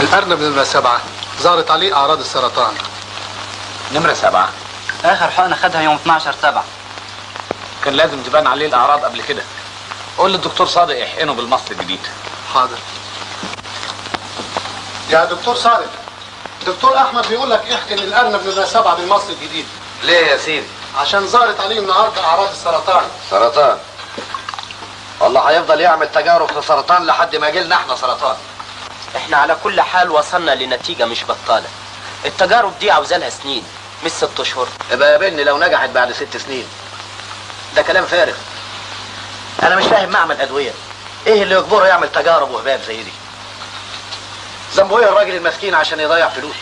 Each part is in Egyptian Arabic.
الأرنب نمرة سبعة ظهرت عليه أعراض السرطان نمرة سبعة اخر حقنه خدها يوم 12 7 كان لازم تبان عليه الأعراض قبل كده قول للدكتور صادق يحقنه بالمصل الجديد حاضر يا دكتور صادق دكتور أحمد بيقول لك احقن الأرنب نمرة سبعة بالمصل الجديد ليه يا سيدي عشان ظهرت عليه النهارده أعراض السرطان سرطان والله هيفضل يعمل تجارب في سرطان لحد ما يجي لنا احنا سرطان احنا على كل حال وصلنا لنتيجة مش بطالة التجارب دي عاوزة لها سنين مش ست اشهر يبقى قابلني لو نجحت بعد ست سنين ده كلام فارغ انا مش فاهم معمل ادويه ايه اللي يجبره يعمل تجارب وهباب زي دي ذنبه ايه الراجل المسكين عشان يضيع فلوسه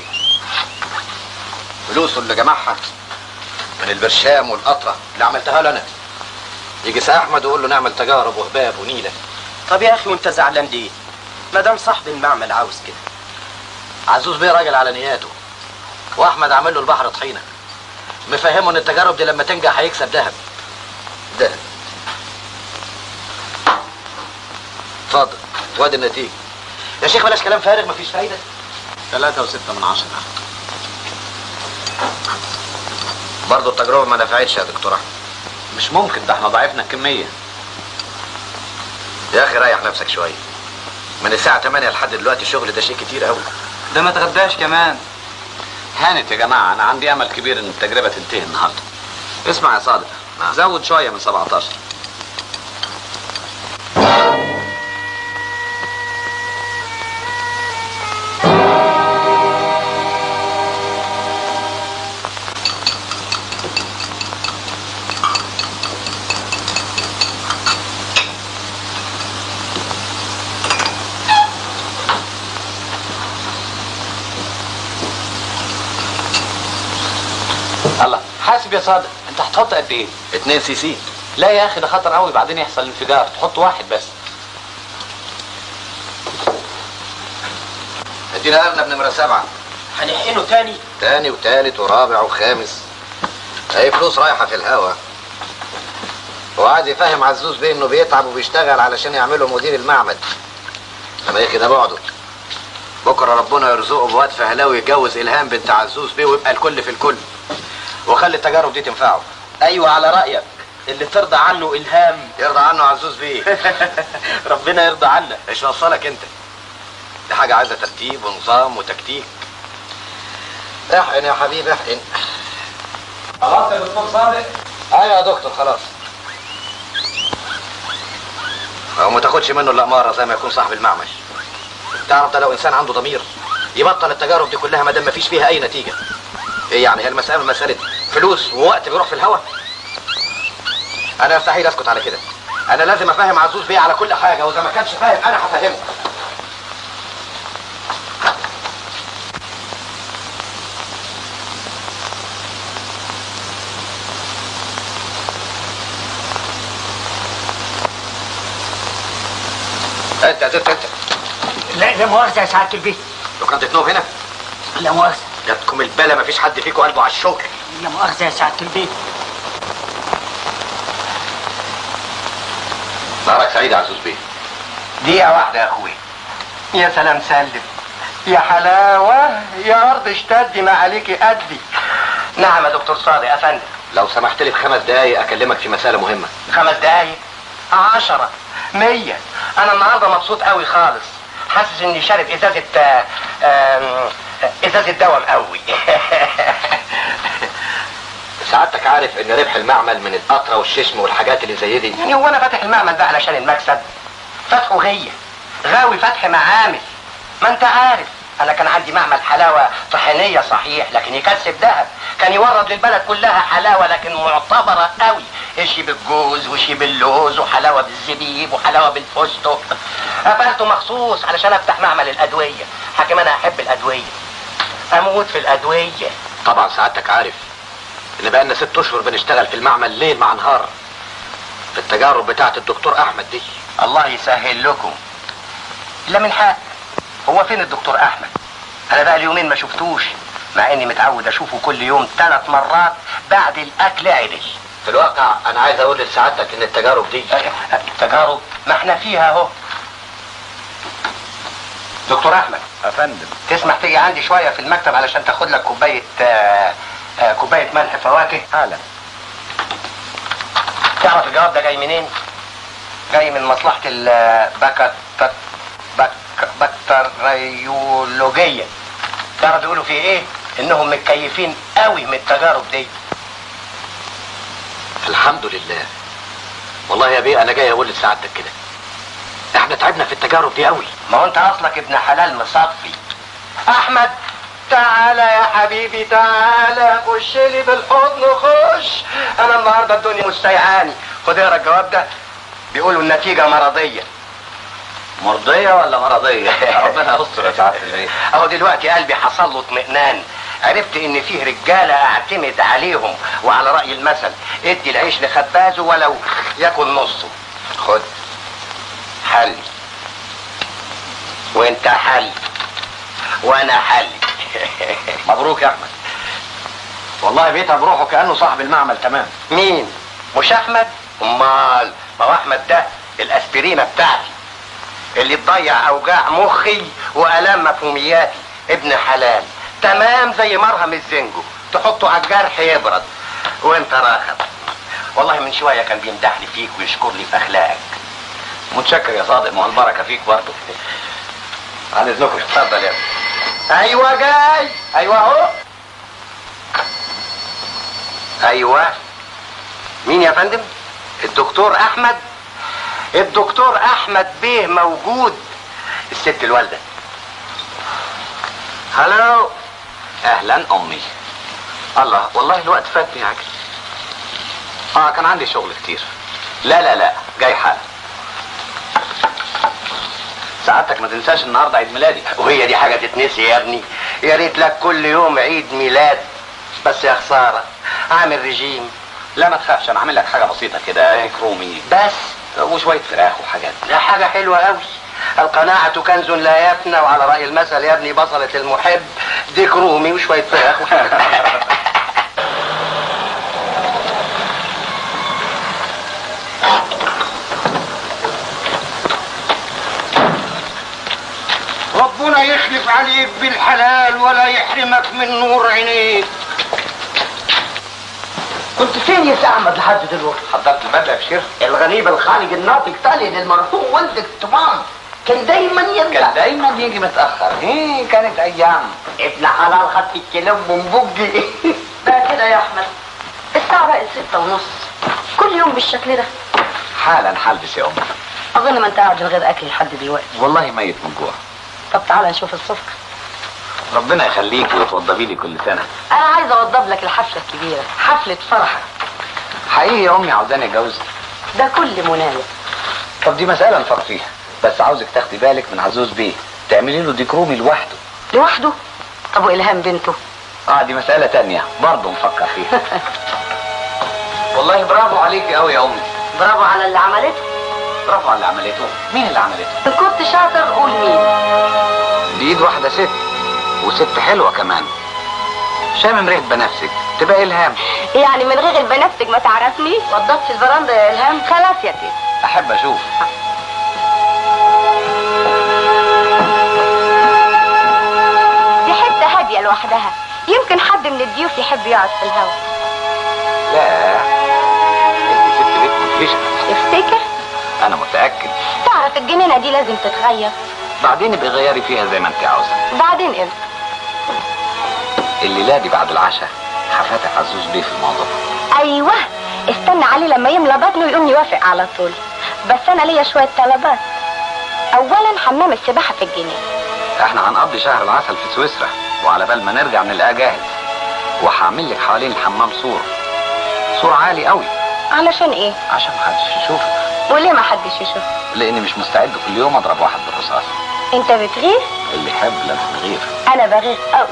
فلوسه اللي جمعها من البرشام والقطره اللي عملتها له انا يجي سي احمد ويقول له نعمل تجارب وهباب ونيله طب يا اخي وانت زعلان ليه ما دام صاحب المعمل عاوز كده عزوز بيه راجل على نياته واحمد عامل له البحر طحينه مفهمه ان التجارب دي لما تنجح هيكسب ذهب ذهب اتفضل وادي النتيجه يا شيخ بلاش كلام فارغ مفيش فايده ثلاثة وستة من عشرة برضه التجربه ما نفعتش يا دكتور احمد مش ممكن ده احنا ضاعفنا الكمية يا اخي ريح نفسك شويه من الساعه 8 لحد دلوقتي الشغل ده شيء كتير قوي ده ما تغداش كمان هانت يا جماعة أنا عندي أمل كبير إن التجربة تنتهي النهاردة اسمع يا صادق زود شوية من 17 الله حاسب يا صادق انت هتحط قد ايه 2 سي سي لا يا اخي ده خطر قوي بعدين يحصل انفجار تحط واحد بس ادينا ارنب نمره سبعه هنحقنه تاني تاني وتالت ورابع وخامس اي فلوس رايحه في الهوا وقعد يفهم عزوز بيه انه بيتعب وبيشتغل علشان يعمله مدير المعمل اما ايه كده بعده بكره ربنا يرزقه بواد فهلاوي يتجوز الهام بنت عزوز بيه ويبقى الكل في الكل وخلي التجارب دي تنفعه ايوه على رأيك اللي ترضى عنه الهام يرضى عنه عزوز بيه ربنا يرضى عنا ايش نوصلك انت دي حاجه عايزه ترتيب ونظام وتكتيك احقن يا حبيبي احقن خلاص يا دكتور صادق ايوه يا دكتور خلاص او ما تاخدش منه الاماره زي ما يكون صاحب المعمل تعرف ده لو انسان عنده ضمير يبطل التجارب دي كلها ما دام ما فيش فيها اي نتيجه ايه يعني هي المساله مساله فلوس ووقت بيروح في الهوا انا يستحيل اسكت على كده انا لازم افهم عزوز بيه على كل حاجه واذا ما كانش فاهم انا هفهمه انت انت انت لا لا مؤاخذة يا سعادة البيت لو كنت تنوم هنا لا مؤاخذة جاتكم البلا ما فيش حد فيكم قلبه على الشغل لا مؤاخذة يا سعادة البيت نهارك سعيد يا عزوز بيه دقيقة واحدة يا أخوي يا سلام سلم يا حلاوة يا أرض اشتدي ما عليكي قدي نعم يا دكتور صادق أفندم لو سمحت لي بخمس دقايق اكلمك في مساله مهمه خمس دقايق عشرة مية أنا النهاردة مبسوط قوي خالص حاسس إني شارب إزازة آه، آم، إزازة دواء مقوي سعادتك عارف ان ربح المعمل من القطره والششم والحاجات اللي زي دي يعني هو أنا فاتح المعمل ده علشان المكسب فتحه غية غاوي فتح معامل ما أنت عارف أنا كان عندي معمل حلاوة طحينية صحيح لكن يكسب ذهب كان يورد للبلد كلها حلاوة لكن معتبرة قوي شي بالجوز وشي باللوز وحلاوة بالزبيب وحلاوة بالفستق قفلته مخصوص علشان افتح معمل الأدوية حكم أنا أحب الأدوية أموت في الأدوية طبعا سعادتك عارف ان بقالنا ست اشهر بنشتغل في المعمل ليل مع نهار في التجارب بتاعت الدكتور احمد دي الله يسهل لكم لا من حق هو فين الدكتور احمد انا بقى اليومين ما شفتوش مع اني متعود اشوفه كل يوم ثلاث مرات بعد الاكل عدل في الواقع انا عايز اقول لسعادتك ان التجارب دي تجارب ما احنا فيها اهو دكتور احمد افندم تسمح تيجي عندي شويه في المكتب علشان تاخد لك كوبايه آه، آه، كوبايه ملح فواكه حالا تعرف الجواب ده جاي منين جاي من مصلحه البكت بك بكتيريولوجيه تعرف يقولوا في ايه انهم متكيفين قوي من التجارب دي الحمد لله والله يا بيه انا جاي اقول لسعادتك كده احنا تعبنا في التجارب دي قوي ما هو انت اصلك ابن حلال مصفي احمد تعالى يا حبيبي تعالى خش لي بالحضن خش انا النهارده الدنيا مستيعاني خد اقرا الجواب ده بيقولوا النتيجه مرضيه مرضية ولا مرضية؟ ربنا يستر يا سعادة البيه اهو دلوقتي قلبي حصل له اطمئنان عرفت ان فيه رجاله اعتمد عليهم وعلى راي المثل ادي العيش لخبازه ولو يكن نصه خد حل وانت حل وانا حل مبروك يا احمد والله بيتها بروحه كانه صاحب المعمل تمام مين مش احمد امال ما هو احمد ده الاسبرينه بتاعتي اللي تضيع اوجاع مخي والام مفهومياتي ابن حلال تمام زي مرهم الزنجو تحطه على الجرح يبرد وانت راخب والله من شويه كان بيمدح لي فيك ويشكر لي في اخلاقك متشكر يا صادق ما هو البركة فيك برضه عن اذنكم اتفضل يا ابني ايوه جاي ايوه اهو ايوه مين يا فندم الدكتور احمد الدكتور احمد بيه موجود الست الوالده هلو اهلا امي الله والله الوقت فاتني يا عجل اه كان عندي شغل كتير لا لا لا جاي حالا سعادتك ما تنساش النهارده عيد ميلادي وهي دي حاجه تتنسي يا ابني يا ريت لك كل يوم عيد ميلاد بس يا خساره عامل رجيم لا ما تخافش انا عامل لك حاجه بسيطه كده ديك رومي بس وشويه فراخ وحاجات ده حاجة حلوة قوي القناعة كنز لا يفنى وعلى رأي المثل يا ابني بصلة المحب ديك رومي وشوية فراخ ربنا يخلف عليك بالحلال ولا يحرمك من نور عينيك كنت فين يا سي احمد لحد دلوقتي؟ حضرت البدله يا بشير الغريب الخالق الناطق تالي للمرحوم والدك تمام كان دايما يرجع كان دايما يجي متاخر ايه كانت ايام ابن حلال خدت الكلام من بقي بقى كده يا احمد الساعة بقت ستة ونص كل يوم بالشكل ده حالا حلبس يا امي اظن ما انت قاعد من غير اكل لحد دلوقتي والله ميت من جوع طب تعالى نشوف الصفقة ربنا يخليك وتوضبي لي كل سنه انا عايزة اوضب لك الحفلة الكبيرة حفلة فرحك حقيقي يا امي عاوزاني اتجوزك ده كل منايا طب دي مساله نفكر فيها بس عاوزك تاخدي بالك من عزوز بيه تعملي له ديكرومي لوحده لوحده طب والهام بنته اه دي مساله تانية برضه نفكر فيها والله برافو عليكي قوي يا امي برافو على اللي عملته برافو على اللي عملته مين اللي عملته ان كنت شاطر قول مين دي ايد واحده ست وست حلوه كمان شامم ريحه بنفسك تبقى الهام يعني من غير البنفسج ما تعرفني وضبت في الفرندا يا الهام خلاص يا تيتا احب اشوف دي حتة هادية لوحدها يمكن حد من الضيوف يحب يقعد في الهوا لا انت ست بيت مدهشه تفتكر انا متاكد تعرف الجنينة دي لازم تتغير بعدين ابقي غيري فيها زي ما انت عاوزه بعدين امتى الليله دي بعد العشاء هفاتح عزوز بيه في الموضوع ايوه استنى علي لما يملى بطنه يقوم يوافق على طول بس انا ليا شويه طلبات اولا حمام السباحه في الجنينه احنا هنقضي شهر العسل في سويسرا وعلى بال ما نرجع نلاقاه جاهز وهعمل لك حوالين الحمام سور سور عالي قوي علشان ايه عشان محدش يشوفك وليه ما حدش يشوف لاني مش مستعد كل يوم اضرب واحد بالرصاص انت بتغير اللي يحب لازم يغير انا بغير قوي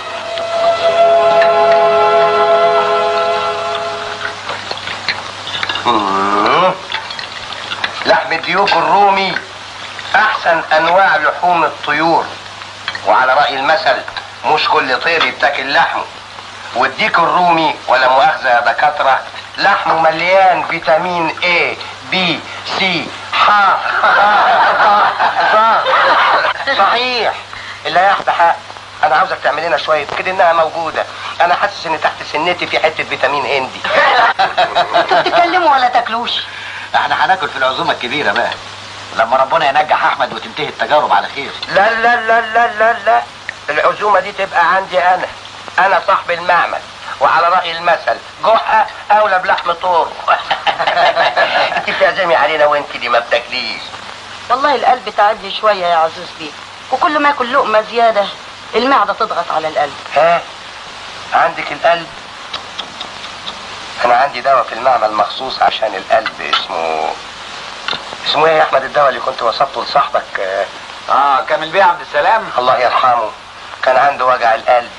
مم. لحم الديوك الرومي احسن انواع لحوم الطيور وعلى راي المثل مش كل طير يتاكل لحمه والديك الرومي ولا مؤاخذه يا دكاتره لحمه مليان فيتامين A B C ح صحيح اللي هياخد حق انا عاوزك تعمل لنا شويه كده انها موجوده انا حاسس ان تحت سنتي في حته فيتامين هندي انتوا بتتكلموا ولا تاكلوش احنا هناكل في العزومه الكبيره بقى لما ربنا ينجح احمد وتنتهي التجارب على خير لا لا لا لا لا لا العزومه دي تبقى عندي انا انا صاحب المعمل وعلى راي المثل جحا اولى بلحم طور انت بتعزمي علينا وانت دي ما بتاكليش والله القلب تعبني شويه يا عزوز بيه وكل ما اكل لقمه زياده المعده تضغط على القلب ها عندك القلب انا عندي دواء في المعمل مخصوص عشان القلب اسمه اسمه ايه يا احمد الدواء اللي كنت وصفته لصاحبك آه، اه كامل بيه عبد السلام الله يرحمه كان عنده وجع القلب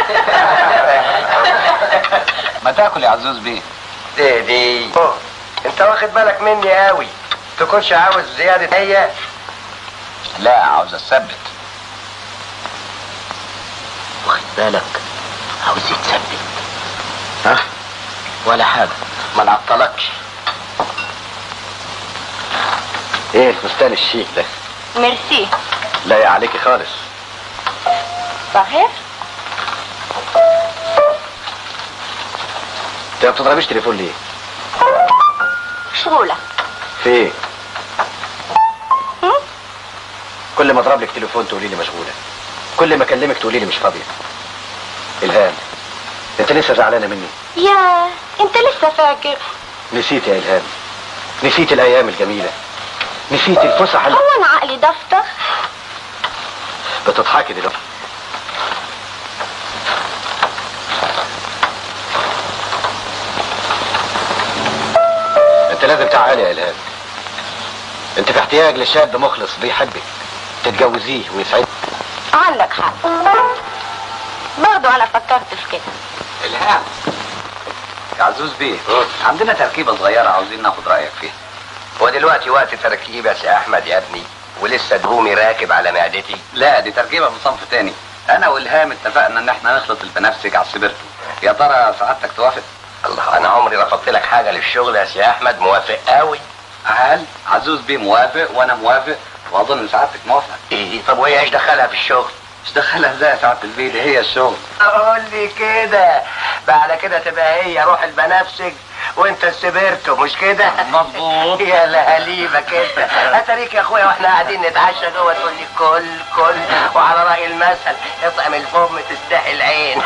ما تاكل يا عزوز بيه دي دي أوه، انت واخد بالك مني قوي تكونش عاوز زيادة هي لا عاوز اثبت واخد بالك عاوز يتثبت ها ولا حاجه ما نعطلكش ايه الفستان الشيك ده ميرسي لا يا عليكي خالص صحيح انت ما بتضربيش تليفون ليه مشغوله في ايه كل ما اضرب لك تليفون تقولي لي مشغوله كل ما اكلمك تقولي لي مش فاضيه الهام انت لسه زعلانه مني يا انت لسه فاكر نسيت يا الهام نسيت الايام الجميله نسيت الفسح اللي هو انا عقلي دفتر بتضحكي دلوقتي انت لازم تعالي يا الهام انت في احتياج لشاب مخلص بيحبك تتجوزيه ويسعدك عندك حق برضو انا فكرت في كده الهام يا عزوز بيه عندنا تركيبه صغيره عاوزين ناخد رايك فيها هو دلوقتي وقت تركيب يا سي احمد يا ابني ولسه دهومي راكب على معدتي لا دي تركيبه من صنف تاني انا والهام اتفقنا ان احنا نخلط البنفسج على السبرتو يا ترى سعادتك توافق الله انا عمري رفضت لك حاجه للشغل يا سي احمد موافق قوي هل عزوز بيه موافق وانا موافق واظن ان سعادتك موافقه ايه طب وهي ايش دخلها في الشغل مش دخلها ازاي يا سعاده البيه دي هي الشغل قول لي كده بعد كده تبقى هي روح البنفسج وانت السبرتو مش كده مظبوط. يا لهليبة كده اتريك يا اخويا واحنا قاعدين نتعشى جوه تقول لي كل كل وعلى راي المثل اطعم الفم تستحي العين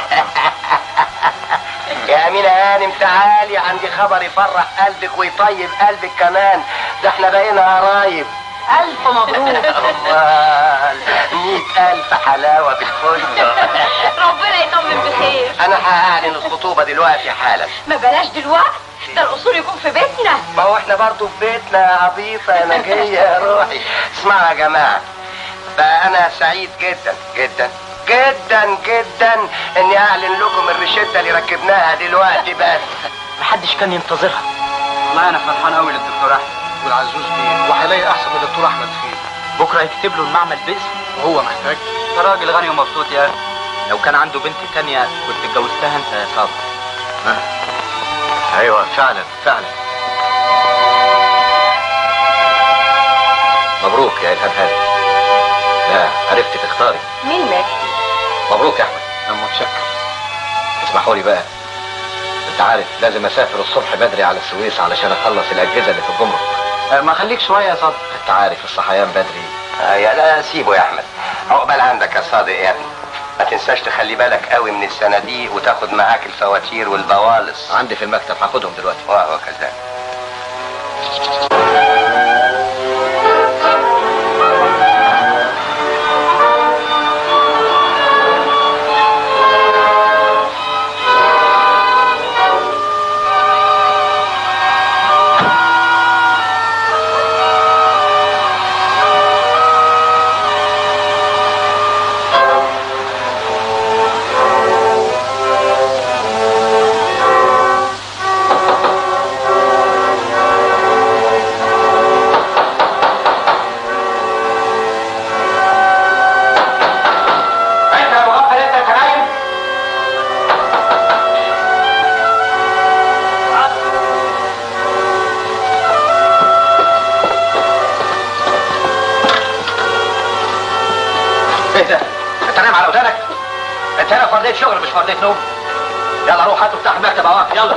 يا أمينة هانم تعالي عندي خبر يفرح قلبك ويطيب قلبك كمان ده احنا بقينا قرايب الف مبروك أمال مئة ألف حلاوة بالفل ربنا يطمن بخير أنا هعلن الخطوبة دلوقتي حالا ما بلاش دلوقتي ده الاصول يكون في بيتنا ما هو احنا برضو في بيتنا يا عبيطة يا نجية يا روحي اسمعوا يا جماعة فأنا سعيد جدا جدا جدا جدا اني اعلن لكم الريشتة اللي ركبناها دلوقتي بس محدش كان ينتظرها والله انا فرحان قوي للدكتور احمد والعزوز بيه وهيلاقي احسن من الدكتور احمد فيه بكره يكتب له المعمل باسم وهو محتاج انت راجل غني ومبسوط يا أخي. لو كان عنده بنت تانية كنت اتجوزتها انت يا صابر ايوه فعلا فعلا مبروك يا الهام هاني لا عرفت تختاري مين ميرسي مبروك يا احمد انا متشكر اسمحوا لي بقى انت عارف لازم اسافر الصبح بدري على السويس علشان اخلص الاجهزه اللي في الجمرك آه، ما خليك شويه يا صابر انت عارف الصحيان بدري آه يا لا سيبه يا احمد عقبال عندك يا صادق يا ابني ما تنساش تخلي بالك قوي من الصناديق وتاخد معاك الفواتير والبوالص عندي في المكتب هاخدهم دلوقتي وهو كذلك ايه ده؟ انت نايم على ودانك؟ انت هنا في ورديه شغل مش في ورديه نوم يلا روح هات افتح المكتب اهو يلا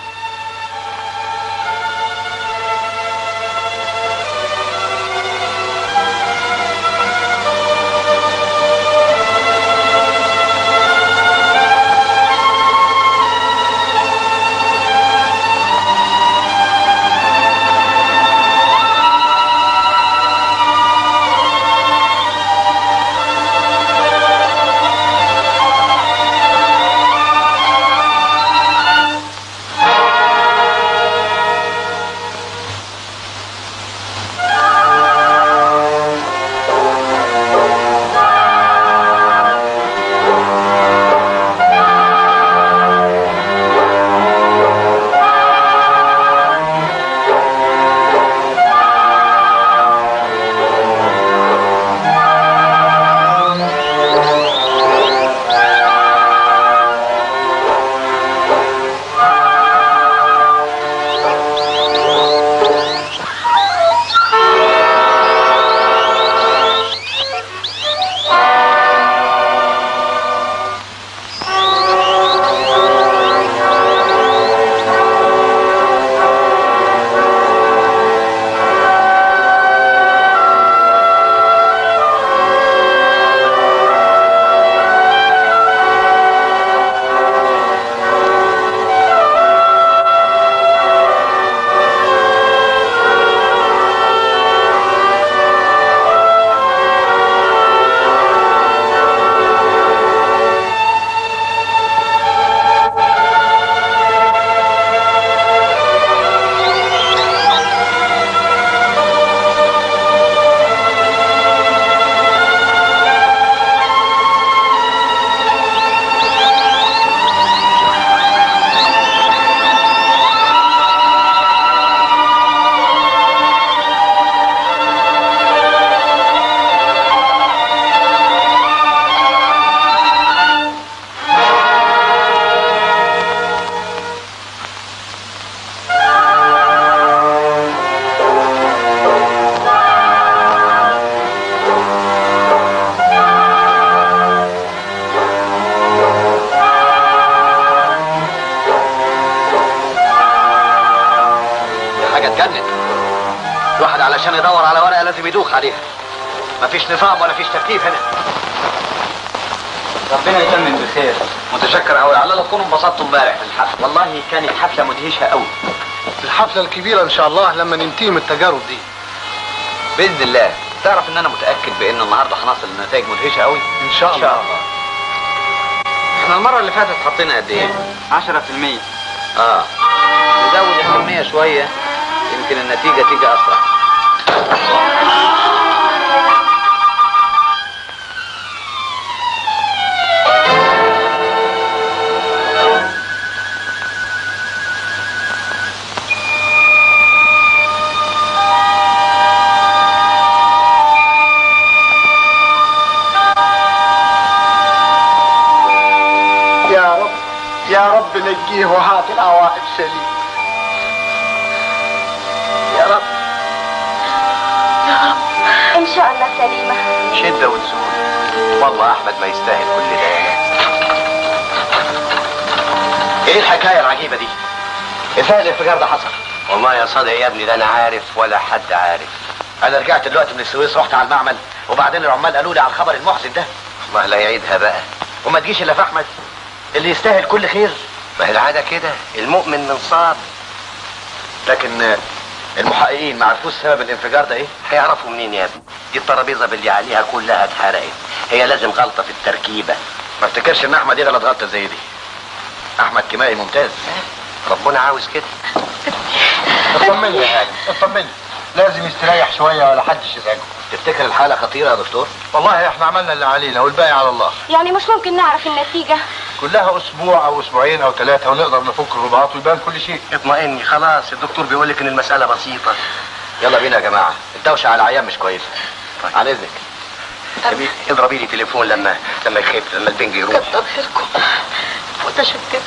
دي حاجه تجنن الواحد علشان يدور على ورقه لازم يدوخ عليها مفيش نظام ولا فيش ترتيب هنا ربنا يتمم بخير متشكر قوي على الله تكونوا انبسطتوا امبارح في الحفله والله كانت حفله مدهشه قوي الحفله الكبيره ان شاء الله لما ننتهي من التجارب دي باذن الله تعرف ان انا متاكد بان النهارده هنصل لنتائج مدهشه قوي ان شاء الله احنا المره اللي فاتت حطينا قد ايه 10% اه نزود الكميه شويه يمكن النتيجه تيجي اسرع يا رب يا رب نجيه وهات العواقب سليم يا رب ان شاء الله سليمة شده وتزول والله احمد ما يستاهل كل ده ايه الحكايه العجيبه دي ازاي الانفجار ده حصل والله يا صادق يا ابني لا انا عارف ولا حد عارف انا رجعت دلوقتي من السويس رحت على المعمل وبعدين العمال قالوا لي على الخبر المحزن ده الله لا يعيدها بقى وما تجيش الا في احمد اللي يستاهل كل خير ما هي العاده كده المؤمن من صاب لكن المحققين ما عرفوش سبب الانفجار ده ايه هيعرفوا منين يا ابني دي الترابيزه باللي عليها كلها اتحرقت هي لازم غلطه في التركيبه ما افتكرش ان احمد يغلط غلطه زي دي احمد كيمائي ممتاز ربنا عاوز كده اطمني يا هاني اطمني لازم يستريح شويه ولا حدش يزعجه تفتكر الحاله خطيره يا دكتور والله احنا عملنا اللي علينا والباقي على الله يعني مش ممكن نعرف النتيجة كلها اسبوع او اسبوعين او ثلاثه ونقدر نفك الرباط ويبان كل شيء اطمئني خلاص الدكتور بيقول لك ان المساله بسيطه يلا بينا يا جماعه الدوشه على العيان مش كويسه عن اذنك حبيبي اضربي لي تليفون لما لما يخف لما البنج يروح كتر خيركم متشكر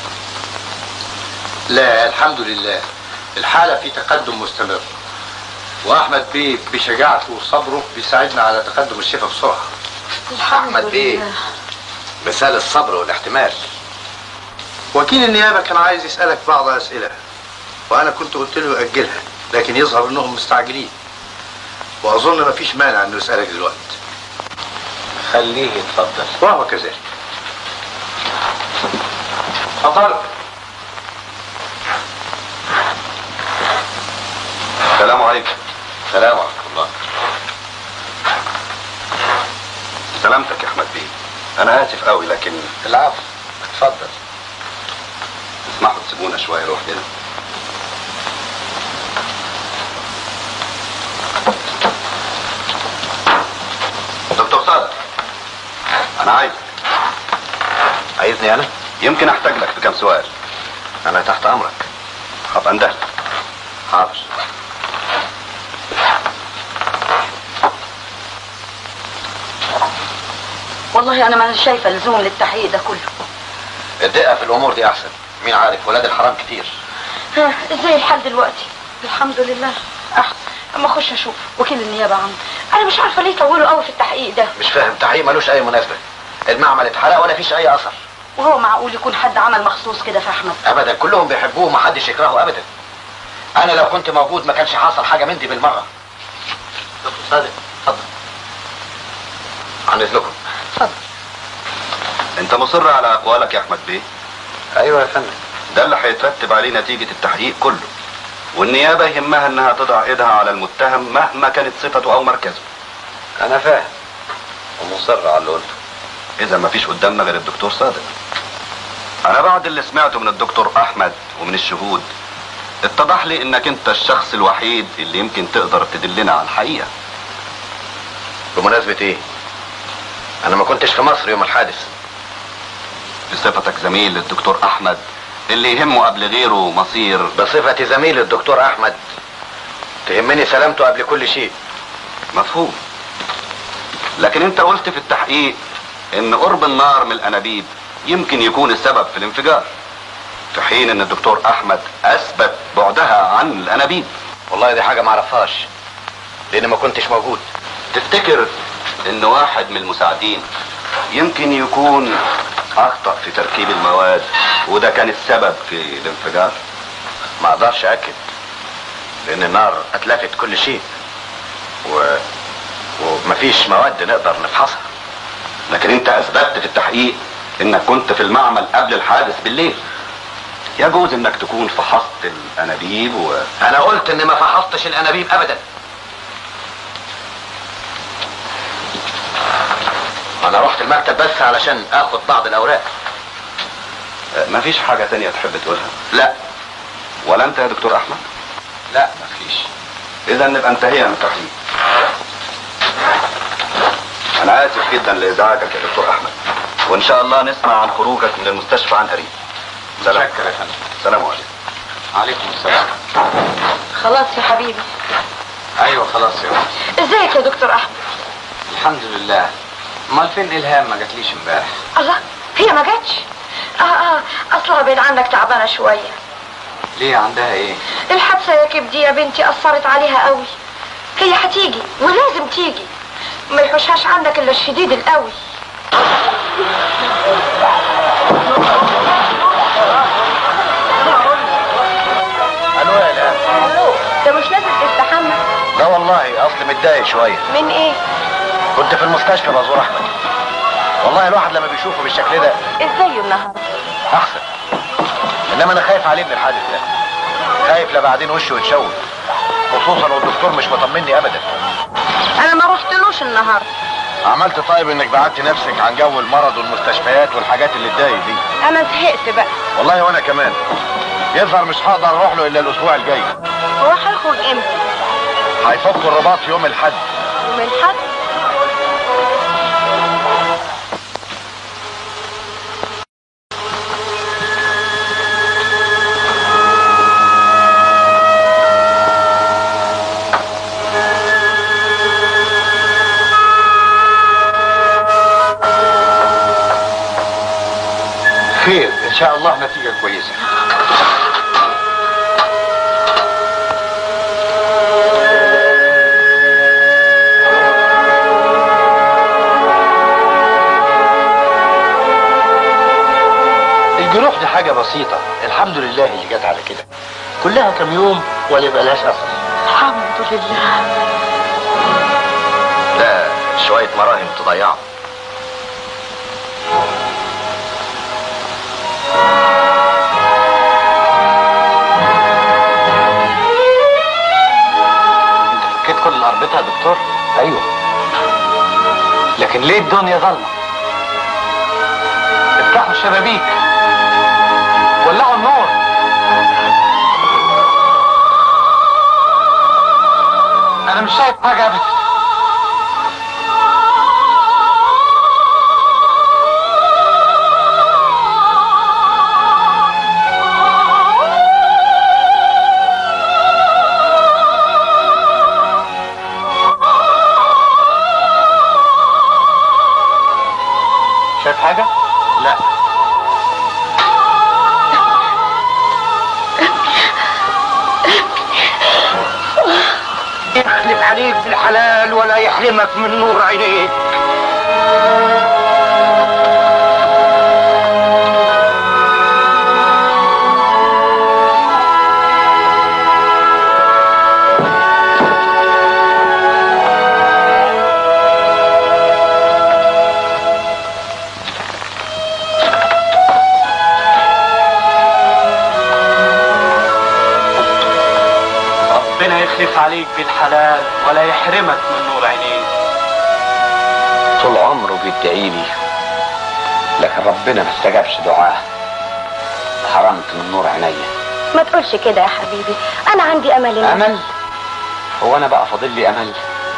لا الحمد لله الحالة في تقدم مستمر واحمد بيه بشجاعته وصبره بيساعدنا على تقدم الشفاء بسرعه احمد بيه مثال الصبر والاحتمال وكيل النيابه كان عايز يسالك بعض اسئله وانا كنت قلت له ياجلها لكن يظهر انهم مستعجلين واظن مفيش مانع انه يسالك دلوقتي خليه يتفضل وهو كذلك اتفضل السلام عليكم السلام ورحمة الله سلامتك يا احمد بيه انا اسف قوي لكن العفو اتفضل اسمحوا تسيبونا شويه لوحدنا دكتور صادق انا عايز عايزني انا يمكن احتاج لك في كام سؤال انا تحت امرك هبقى اندهلك حاضر والله انا ما شايفه لزوم للتحقيق ده كله الدقه في الامور دي احسن مين عارف ولاد الحرام كتير ها ازاي الحال دلوقتي الحمد لله احسن اما اخش اشوف وكيل النيابه عنده انا مش عارفه ليه طولوا قوي في التحقيق ده مش فاهم تحقيق ملوش اي مناسبه المعمل اتحرق ولا فيش اي اثر وهو معقول يكون حد عمل مخصوص كده في احمد ابدا كلهم بيحبوه ومحدش يكرهه ابدا انا لو كنت موجود ما كانش حصل حاجه من دي بالمره دكتور صادق اتفضل عن اذنكم انت مصر على اقوالك يا احمد بيه ايوه يا فندم ده اللي هيترتب عليه نتيجة التحقيق كله والنيابة يهمها انها تضع ايدها على المتهم مهما كانت صفته او مركزه انا فاهم ومصر على اللي قلته اذا ما فيش قدامنا غير الدكتور صادق انا بعد اللي سمعته من الدكتور احمد ومن الشهود اتضح لي انك انت الشخص الوحيد اللي يمكن تقدر تدلنا على الحقيقة بمناسبه ايه انا ما كنتش في مصر يوم الحادث بصفتك زميل للدكتور احمد اللي يهمه قبل غيره مصير بصفتي زميل الدكتور احمد تهمني سلامته قبل كل شيء مفهوم لكن انت قلت في التحقيق ان قرب النار من الانابيب يمكن يكون السبب في الانفجار في حين ان الدكتور احمد اثبت بعدها عن الانابيب والله دي حاجه ما اعرفهاش لان ما كنتش موجود تفتكر ان واحد من المساعدين يمكن يكون اخطأ في تركيب المواد وده كان السبب في الانفجار ما اقدرش اكد لان النار اتلفت كل شيء و... ومفيش مواد نقدر نفحصها لكن انت اثبتت في التحقيق انك كنت في المعمل قبل الحادث بالليل يجوز انك تكون فحصت الانابيب و... انا قلت ان ما فحصتش الانابيب ابدا انا رحت المكتب بس علشان اخد بعض الاوراق مفيش حاجة تانية تحب تقولها لا ولا انت يا دكتور احمد لا مفيش اذا نبقى انتهينا من التحقيق انا اسف جدا لازعاجك يا دكتور احمد وان شاء الله نسمع عن خروجك من المستشفى عن قريب سلام شكرا يا فندم السلام عليكم عليكم السلام خلاص يا حبيبي ايوه خلاص يا فندم. ازيك يا دكتور احمد الحمد لله امال فين الهام ما جاتليش امبارح الله هي ما جاتش اه اه اصلها بعيد عنك تعبانه شويه ليه عندها ايه الحادثه يا كبدي يا بنتي اثرت عليها قوي هي هتيجي ولازم تيجي ما يحوشهاش عنك الا الشديد القوي الو يا لا ده مش نازل تستحمى لا والله اصلي متضايق شويه من ايه كنت في المستشفى بزور احمد والله الواحد لما بيشوفه بالشكل ده ازاي النهارده احسن انما انا خايف عليه من الحادث ده خايف لا بعدين وشه يتشوه خصوصا والدكتور مش مطمني ابدا انا ما رحتلوش النهارده عملت طيب انك بعدت نفسك عن جو المرض والمستشفيات والحاجات اللي تضايق دي انا زهقت بقى والله وانا كمان يظهر مش هقدر اروح له الا الاسبوع الجاي هو هيخرج امتى هيفكوا الرباط يوم الاحد يوم الحد خير ان شاء الله نتيجه كويسه الحمد لله اللي جت على كده كلها كم يوم ولا يبقى لهاش اثر الحمد لله ده شوية مراهم تضيعه فكيت كل الاربطه يا دكتور ايوه لكن ليه الدنيا ظلمه افتحوا الشبابيك ولعوا النور انا مش شايف حاجه ابدا شايف حاجه لا يخلف عليك بالحلال ولا يحرمك من نور عينيك ربنا يخلف عليك بالحلال ولا يحرمك من نور عينيك طول عمره بيدعي لي لكن ربنا ما استجابش دعاه حرمت من نور عينيا ما تقولش كده يا حبيبي انا عندي امل إن- امل هو انا بقى فاضل لي امل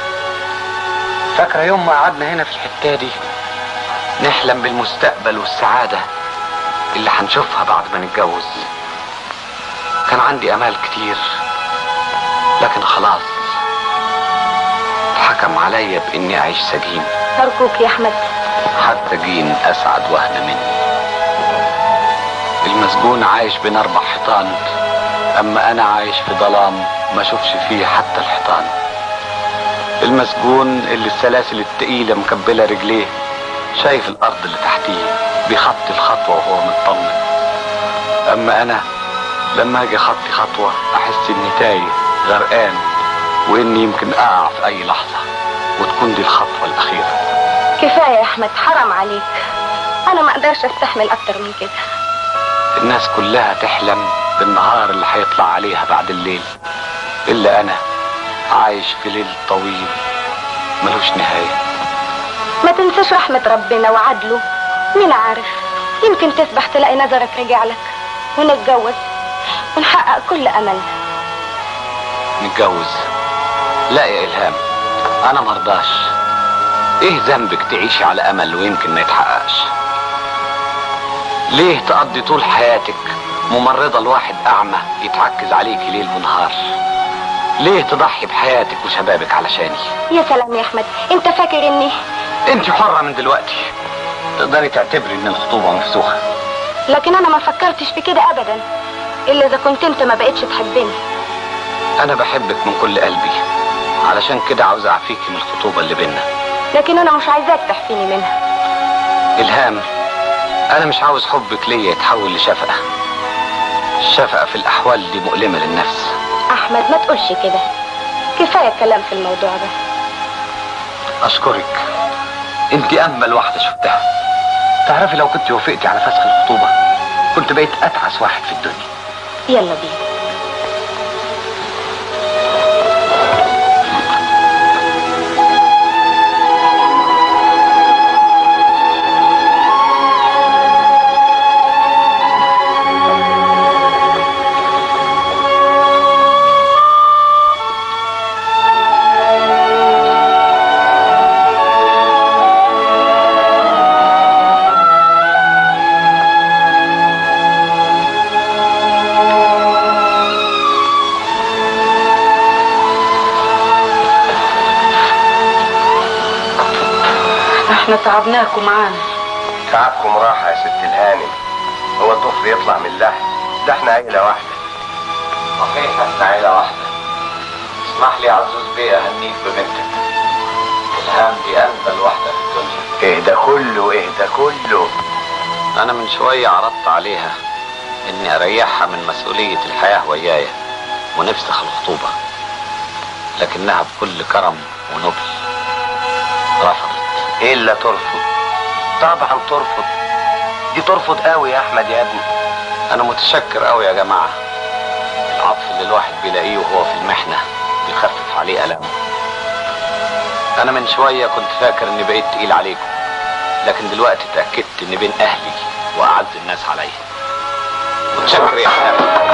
فاكره يوم ما قعدنا هنا في الحته دي نحلم بالمستقبل والسعاده اللي هنشوفها بعد ما نتجوز كان عندي امال كتير لكن خلاص حكم عليا باني اعيش سجين ارجوك يا احمد حتى جين اسعد وهن مني المسجون عايش بين اربع حيطان اما انا عايش في ظلام ما اشوفش فيه حتى الحيطان المسجون اللي السلاسل التقيلة مكبلة رجليه شايف الارض اللي تحتيه بيخطي الخطوة وهو مطمن اما انا لما اجي اخطي خطوة احس اني تايه غرقان واني يمكن اقع في اي لحظة وتكون دي الخطوة الاخيرة كفايه يا احمد حرام عليك انا ما اقدرش استحمل اكتر من كده الناس كلها تحلم بالنهار اللي هيطلع عليها بعد الليل إلا أنا عايش في ليل طويل ملوش نهاية ما تنساش رحمة ربنا وعدله مين عارف يمكن تسبح تلاقي نظرك رجع لك ونتجوز ونحقق كل أملنا نتجوز لا يا إلهام أنا مرضاش إيه ذنبك تعيشي على أمل ويمكن ما يتحققش ليه تقضي طول حياتك ممرضة لواحد أعمى يتعكز عليكي ليل ونهار ليه تضحي بحياتك وشبابك علشاني يا سلام يا أحمد أنت فاكر إني انت حرة من دلوقتي تقدري تعتبري ان الخطوبة مفسوخة لكن أنا ما فكرتش في كده أبدا إلا إذا كنت أنت ما بقتش تحبني انا بحبك من كل قلبي علشان كده عاوز اعفيكي من الخطوبة اللي بينا لكن أنا مش عايزاك تحفيني منها الهام انا مش عاوز حبك ليا يتحول لشفقة الشفقة في الاحوال دي مؤلمة للنفس أحمد ما تقولش كده كفاية كلام في الموضوع ده اشكرك انت امل واحدة شفتها تعرفي لو كنت وافقتي على فسخ الخطوبة كنت بقيت اتعس واحد في الدنيا يلا بينا احنا تعبناكم معانا تعبكم راحة يا ست الهانم هو الضفر يطلع من اللحم ده احنا عيلة واحدة صحيح احنا عيلة واحدة اسمح لي يا عزوز بيه اهنيك ببنتك الهام دي انبل واحدة في الدنيا ايه ده كله ايه ده كله انا من شوية عرضت عليها اني اريحها من مسؤولية الحياة وياي ونفسخ الخطوبة لكنها بكل كرم ونبل رفضت الا ترفض طبعا ترفض دي ترفض قوي يا احمد يا ابني انا متشكر قوي يا جماعة العطف اللي الواحد بيلاقيه وهو في المحنة بيخفف عليه ألامه انا من شوية كنت فاكر اني بقيت تقيل عليكم لكن دلوقتي اتأكدت اني بين اهلي واعز الناس عليا متشكر يا حبيبي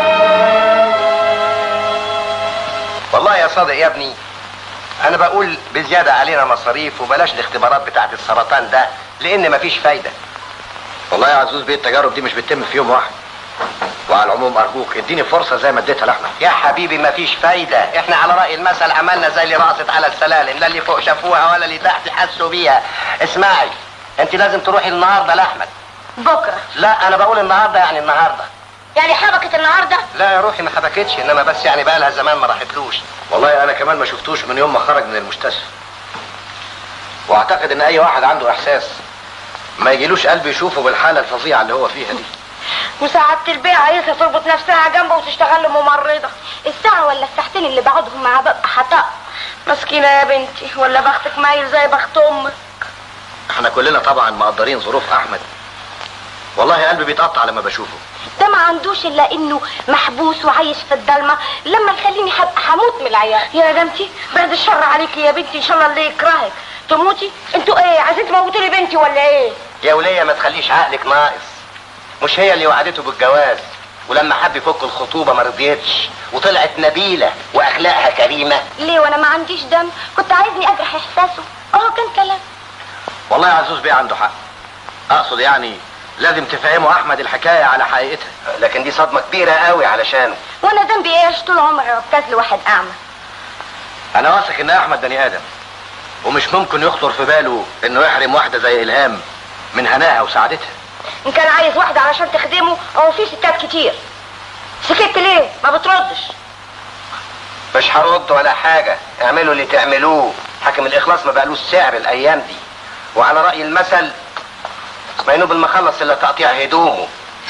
والله يا صادق يا ابني انا بقول بزياده علينا مصاريف وبلاش الاختبارات بتاعت السرطان ده لان مفيش فايده والله يا عزوز بيه التجارب دي مش بتتم في يوم واحد وعلى العموم ارجوك اديني فرصه زي ما اديتها لاحمد يا حبيبي مفيش فايده احنا على راي المثل عملنا زي اللي راست على السلالم لا اللي فوق شافوها ولا اللي تحت حسوا بيها اسمعي انت لازم تروحي النهارده لاحمد بكره لا انا بقول النهارده يعني النهارده يعني حبكت النهارده لا يا روحي ما حبكتش انما بس يعني بقى لها زمان ما راحتلوش والله انا كمان ما شفتوش من يوم ما خرج من المستشفى واعتقد ان اي واحد عنده احساس ما يجيلوش قلب يشوفه بالحاله الفظيعه اللي هو فيها دي وساعات البيع عايزها تربط نفسها جنبه وتشتغل له ممرضه الساعة ولا الساعتين اللي بقعدهم معاه ببقى حطاء مسكينه يا بنتي ولا بختك مايل زي بخت امك احنا كلنا طبعا مقدرين ظروف احمد والله قلبي بيتقطع لما بشوفه ده ما عندوش الا انه محبوس وعايش في الضلمة لما يخليني هبقى هموت من العيال يا بنتي بعد الشر عليكي يا بنتي ان شاء الله اللي يكرهك تموتي انتوا ايه عايزين تموتوا لي بنتي ولا ايه يا وليه ما تخليش عقلك ناقص مش هي اللي وعدته بالجواز ولما حب يفك الخطوبه ما رضيتش وطلعت نبيله واخلاقها كريمه ليه وانا ما عنديش دم كنت عايزني اجرح احساسه اهو كان كلام والله يا عزوز بيه عنده حق اقصد يعني لازم تفهموا احمد الحكايه على حقيقتها لكن دي صدمه كبيره قوي علشانه وانا ذنبي ايه عشت طول عمري عكاز لواحد اعمى انا واثق ان احمد بني ادم ومش ممكن يخطر في باله انه يحرم واحده زي الهام من هناها وسعادتها ان كان عايز واحده علشان تخدمه هو في ستات كتير سكت ليه ما بتردش مش هرد ولا حاجه اعملوا اللي تعملوه حاكم الاخلاص ما بقالوش سعر الايام دي وعلى راي المثل ما ينوب المخلص الا تقطيع هدومه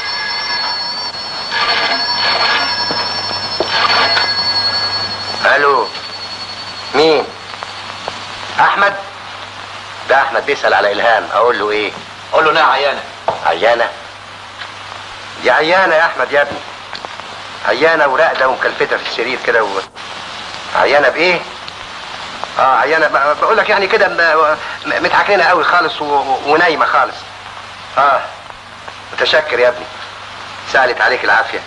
الو مين احمد ده احمد بيسال على الهام اقول له ايه قول له انها عيانة عيانه دي عيانه يا احمد يا ابني عيانه وراقده ومكلفته في السرير كده و... عيانه بايه اه عيانه ب- بقول لك يعني كده م- م- متعكنه قوي خالص و... و- ونايمه خالص اه متشكر يا ابني سالت عليك العافيه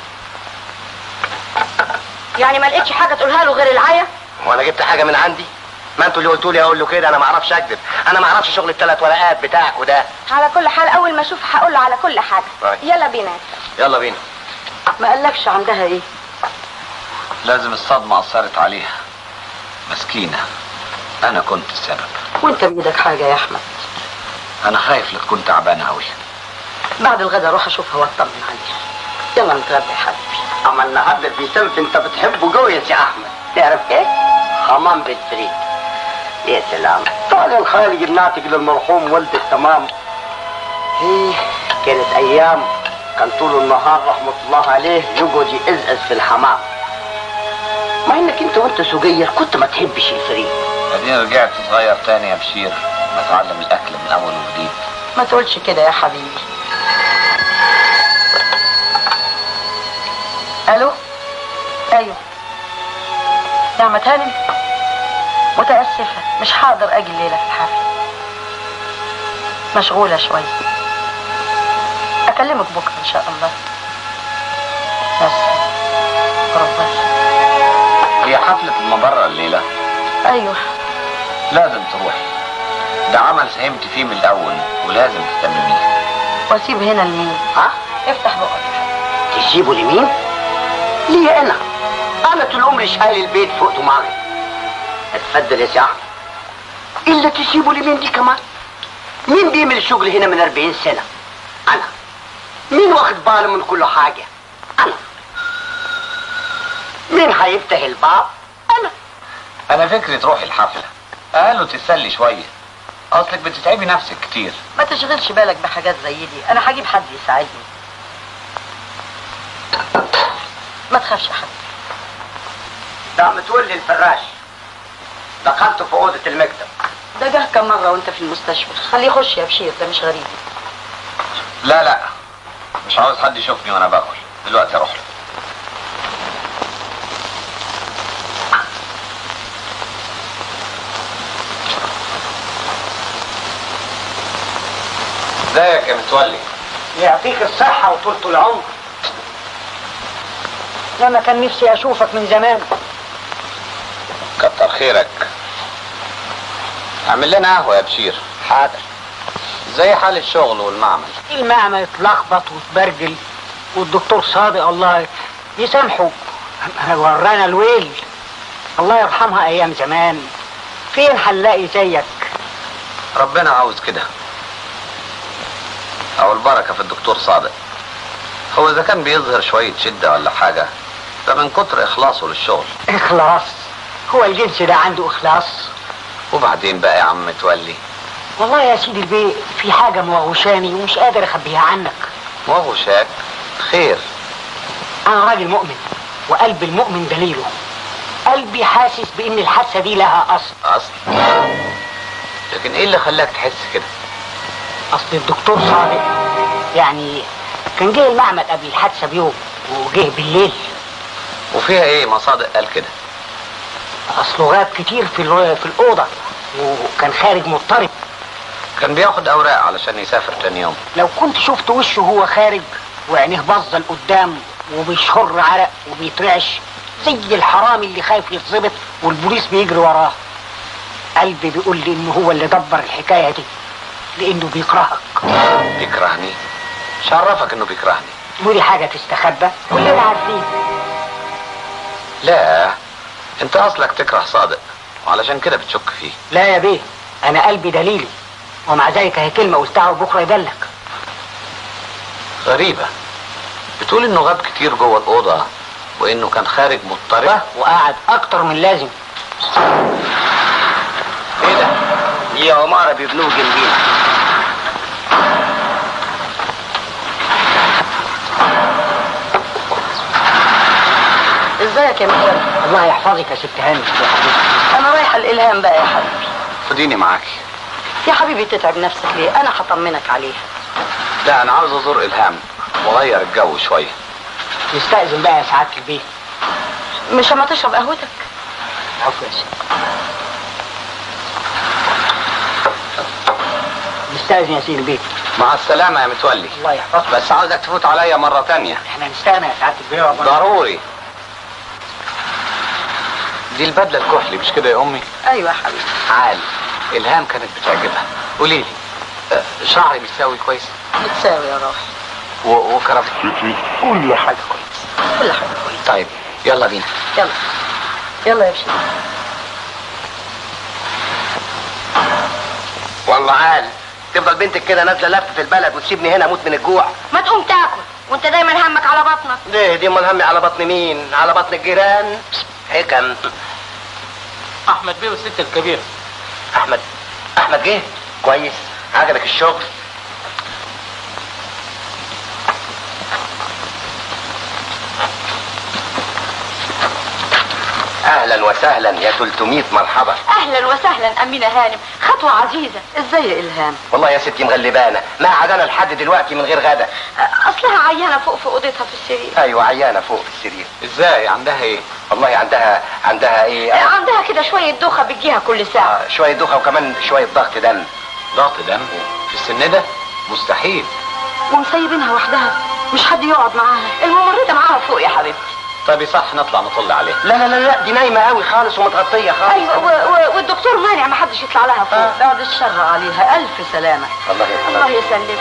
يعني ما لقيتش حاجه تقولها له غير العيا وانا جبت حاجه من عندي ما انتوا اللي قلتوا لي اقول له كده انا ما اعرفش اكذب انا ما اعرفش شغل الثلاث ورقات بتاعك وده على كل حال اول ما اشوف هقول له على كل حاجة طيب. يلا بينا يلا بينا ما قالكش عندها ايه لازم الصدمة أثرت عليها مسكينة أنا كنت السبب وانت بايدك حاجه يا احمد أنا خايف لا تكون تعبانة أوي بعد الغدا اروح اشوفها واطمن عليها يلا نتغدى يا حبيبي اما النهارده في سمك انت بتحبه قوي يا سي احمد تعرف ايه؟ حمام بالفريك يا سلام طال الخالق الناتج للمرحوم والدك تمام ايه كانت ايام كان طول النهار رحمة الله عليه يقعد يقزقز في الحمام ما انك انت وانت صغير كنت ما تحبش الفريك بعدين رجعت صغير تاني يا بشير بتعلم الأكل من أول وجديد ما تقولش كده يا حبيبي الو ايوه نعمة هانم متأسفة مش هقدر اجي الليلة في الحفلة مشغولة شوية اكلمك بكرة ان شاء الله بس ربنا هي حفلة المبرة الليلة ايوه لازم تروحي ده عمل ساهمت فيه من الأول ولازم تتمميه واسيب هنا لمين ها؟ افتح بقك تسيبه لمين؟ ليه انا؟ انا طول عمري شايل البيت فوق دماغي اتفضل يا سي احمد الا تسيبه لمين دي كمان؟ مين بيعمل الشغل هنا من 40 سنه؟ انا مين واخد باله من كل حاجه؟ انا مين هيفتح الباب؟ انا أنا فكري تروحي الحفلة قالوا تتسلي شوية أصلك بتتعبي نفسك كتير ما تشغلش بالك بحاجات زي دي انا هجيب حد يساعدني ما تخافش يا حبيبي ده متولي الفراش دخلته في اوضه المكتب ده جه كم مرة وانت في المستشفى خليه يخش يا بشير ده مش غريب لا لا مش عاوز حد يشوفني وانا باكل دلوقتي اروح له ازيك يا متولي يعطيك الصحة وطولة العمر أنا كان نفسي أشوفك من زمان كتر خيرك اعمل لنا قهوه يا بشير حاضر زي حال الشغل والمعمل المعمل اتلخبط واتبرجل والدكتور صادق الله يسامحه ورانا الويل الله يرحمها أيام زمان فين هنلاقي زيك ربنا عاوز كده او البركه في الدكتور صادق هو اذا كان بيظهر شويه شده ولا حاجه ده من كتر اخلاصه للشغل إخلاص هو الجنس ده عنده إخلاص وبعدين بقى يا عم متولي والله يا سيدي البيه في حاجة موغوشاني ومش قادر أخبيها عنك وهو شاك خير أنا راجل مؤمن وقلب المؤمن دليله قلبي حاسس بإن الحادثة دي لها أصل اصل لكن ايه اللي خلاك تحس كده أصل الدكتور صادق يعني كان جه المعمل قبل الحادثة بيوم وجه بالليل وفيها ايه ما صادق قال كده أصله غاب كتير في الو- في الأوضة وكان خارج مضطرب كان بياخد اوراق علشان يسافر تاني يوم لو كنت شفت وشه وهو خارج وعينيه باظة لقدام وبيشر عرق وبيترعش زي الحرامي اللي خايف يتظبط والبوليس بيجري وراه قلبي بيقول لي انه هو اللي دبر الحكاية دي لانه بيكرهك بيكرهني مش عرفك انه بيكرهني ودي حاجة تستخبى كلنا عارفين لا انت اصلك تكره صادق وعلشان كده بتشك فيه لا يا بيه انا قلبي دليلي ومع ذلك هي كلمة قلتها وبكرة يبلغ غريبة بتقول انه غاب كتير جوه الأوضة وانه كان خارج مضطرب وقعد اكتر من لازم ايه ده؟ دي عمارة بيبنوه جنبينا ازيك يا مكان الله يحفظك يا ست هاني يا حبيبي انا رايحة الالهام بقى يا حبيبي خديني معاكي يا حبيبي تتعب نفسك ليه انا هطمنك عليها لا انا عاوز ازور الهام واغير الجو شوية نستأذن بقى يا سعادة البيت مش اما تشرب قهوتك عفوا يا سيدي نستأذن يا سيدي البيت مع السلامة يا متولي الله يحفظك بس عاوزك تفوت عليا مرة تانية احنا نستغنى يا سعادة البيت ربنا ضروري دي البدلة الكحلي مش كده يا امي ايوه يا حبيبي عال الهام كانت بتعجبها قولي لي آه، شعري بيساوي كويس بتساوي يا روحي و- وكرافتي كل حاجة كويس كل حاجة كويس طيب يلا بينا يلا يلا يا بشير والله عال تفضل بنتك كده نازله لف في البلد وتسيبني هنا اموت من الجوع ما تقوم تاكل وانت دايما همك على بطنك ليه دي امال همي على بطن مين على بطن الجيران حكم احمد بيه والست الكبيرة احمد احمد جه كويس عجبك الشغل اهلا وسهلا يا 300 مرحبا اهلا وسهلا امينه هانم خطوه عزيزه ازاي يا الهام والله يا ستي مغلبانه ما عدنا لحد دلوقتي من غير غدا اصلها عيانه فوق في اوضتها في السرير ايوه عيانه فوق في السرير ازاي عندها ايه والله عندها عندها ايه عندها كده شويه دوخه بتجيها كل ساعه آه، شويه دوخه وكمان شويه ضغط دم ضغط دم في السن ده مستحيل ومسيبينها وحدها مش حد يقعد معاها الممرضه معاها فوق يا حبيبتي طيب صح نطلع نطل عليه لا لا لا لا دي نايمه قوي خالص ومتغطيه خالص ايوه و- و- والدكتور مانع ما حدش يطلع لها فوق بعد الشر عليها الف سلامه الله الله يرحمها يسلمك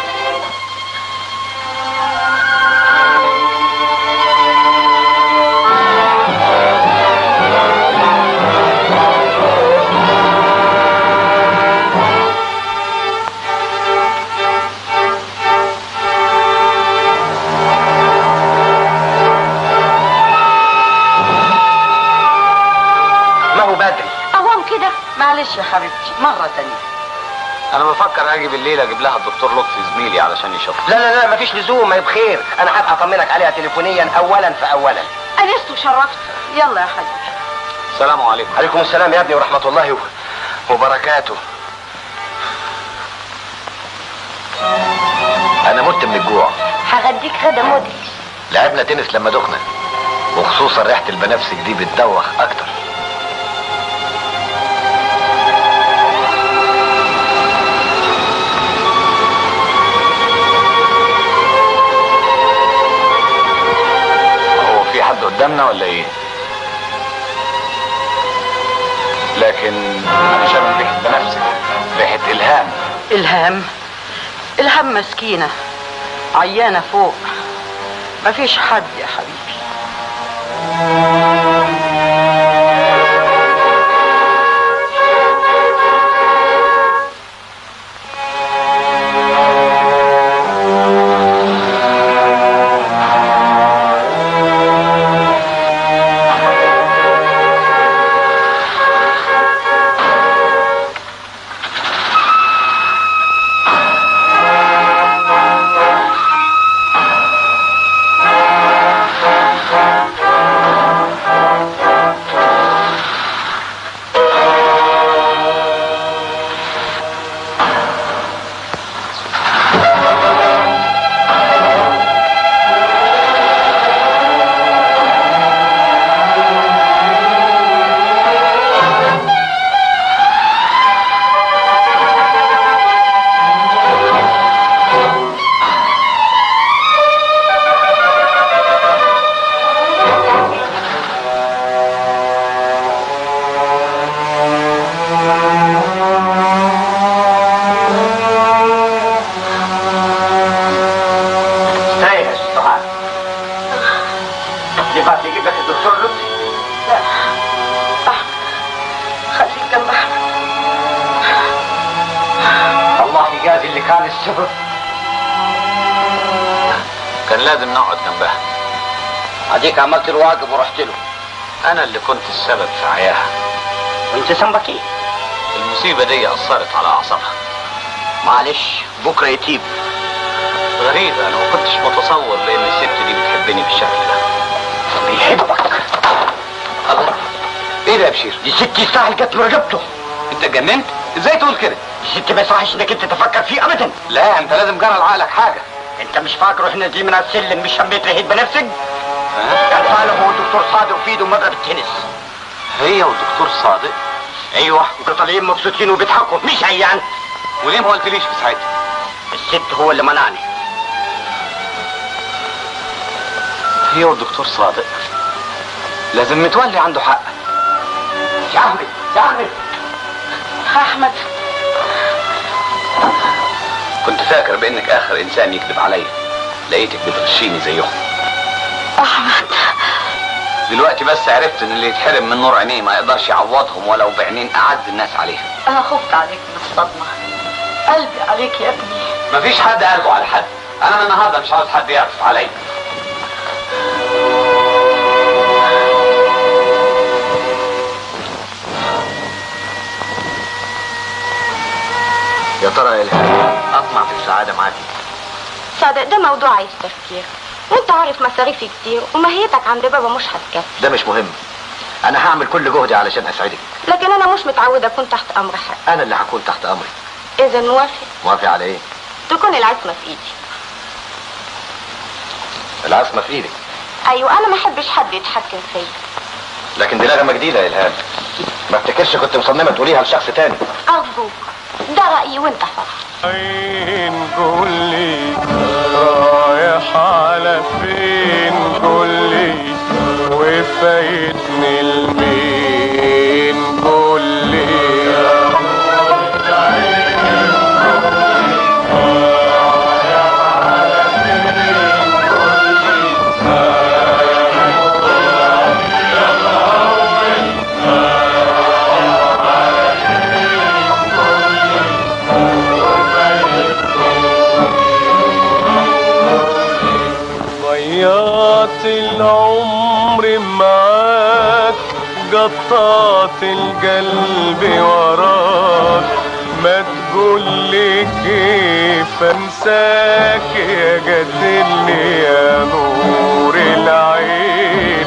ما هو بدري قوام كده معلش يا حبيبتي مره تانية انا بفكر اجي بالليل اجيب لها الدكتور لطفي زميلي علشان يشوفها لا لا لا مفيش لزوم ما بخير انا هبقى اطمنك عليها تليفونيا اولا فاولا انست وشرفت يلا يا حبيبي السلام عليكم عليكم السلام يا ابني ورحمه الله وبركاته انا مت من الجوع هغديك غدا موديل لعبنا تنس لما دخنا وخصوصا ريحه البنفسج دي بتدوخ اكتر هو في حد قدامنا ولا ايه لكن انا شامم ريحه بنفسك ريحه الهام الهام الهام مسكينة عيانة فوق مفيش حد يا حبيبي استريح يا ست سعاد ينفع تجيب لك الدكتور لطفي لا احمد خليك جنب احمد الله يجازي اللي كان السبب كان لازم نقعد جنبها اديك عملت الواجب ورحت له انا اللي كنت السبب في عياها وانت ذنبك ايه؟ المصيبه دي اثرت على اعصابها معلش بكره يتيب غريبه انا ما كنتش متصور بان الست دي بتحبني بالشكل ده بيحبك الله ايه ده يا بشير؟ دي ست يستاهل جت رقبته انت اتجننت ازاي تقول كده دي ست ما يصحش انك انت تفكر فيه ابدا لا انت لازم جرى لعقلك حاجه انت مش فاكر احنا نازلين من على السلم مش شميت ريحه بنفسك؟ ها؟ كان صالح هو الدكتور صادق في ايده مضرب التنس هي والدكتور صادق ايوه وكانوا طالعين مبسوطين وبيضحكوا مش عيان وليه ما قلتليش في ساعتها الست هو اللي منعني هي والدكتور صادق لازم متولي عنده حق يا احمد يا احمد احمد كنت فاكر بانك اخر انسان يكذب عليا لقيتك بتغشيني زيهم احمد دلوقتي بس عرفت ان اللي يتحرم من نور عينيه ما يقدرش يعوضهم ولو بعينين اعز الناس عليه انا خفت عليك من الصدمه قلبي عليك يا ابني مفيش حد قلبه على حد انا من النهارده مش عاوز حد يعطف عليا يا ترى يا الهام اطمع في السعاده معاكي صادق ده موضوع عايز تفكير وانت عارف مصاريفي كتير وماهيتك عند بابا مش هتكفي ده مش مهم انا هعمل كل جهدي علشان اسعدك لكن انا مش متعودة اكون تحت امر حد انا اللي هكون تحت امرك اذا موافق موافق على ايه تكون العصمة في ايدي العاصمه في ايدك ايوه انا ما احبش حد يتحكم فيا لكن دي نغمه جديده يا الهام ما افتكرش كنت مصممه تقوليها لشخص تاني ارجوك ده رايي وانت حر فين قولي رايح على فين قولي وفايتني المين قولي ضيعت العمر معاك قطعت القلب وراك ما قول لي كيف انساك يا قاتلني يا نور العين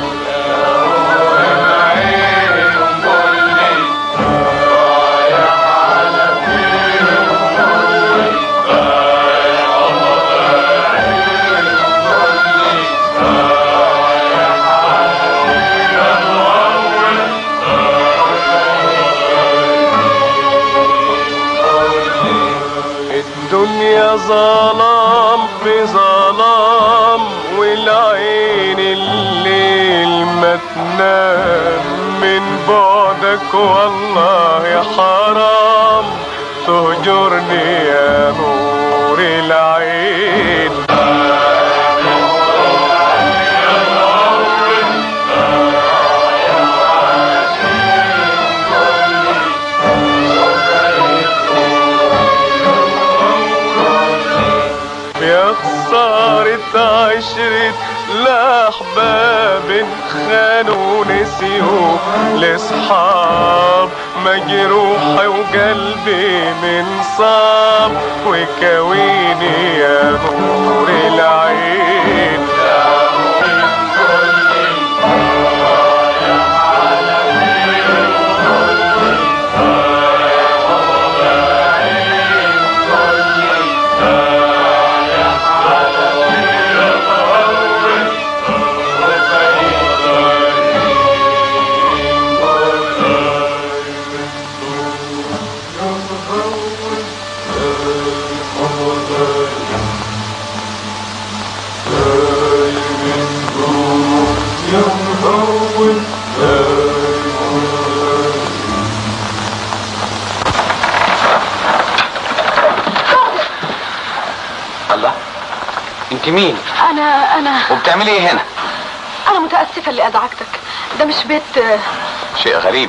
الدنيا ظلام في ظلام والعين الليل ما تنام من بعدك والله يا حرام تهجرني يا نور العين يا خسارة عشرة لأحباب خانوا نسيوا لأصحاب مجروح وقلبي من صاب وكويني يا نور العين الله انت مين انا انا وبتعملي ايه هنا انا متاسفه اللي ازعجتك ده مش بيت آه، شيء غريب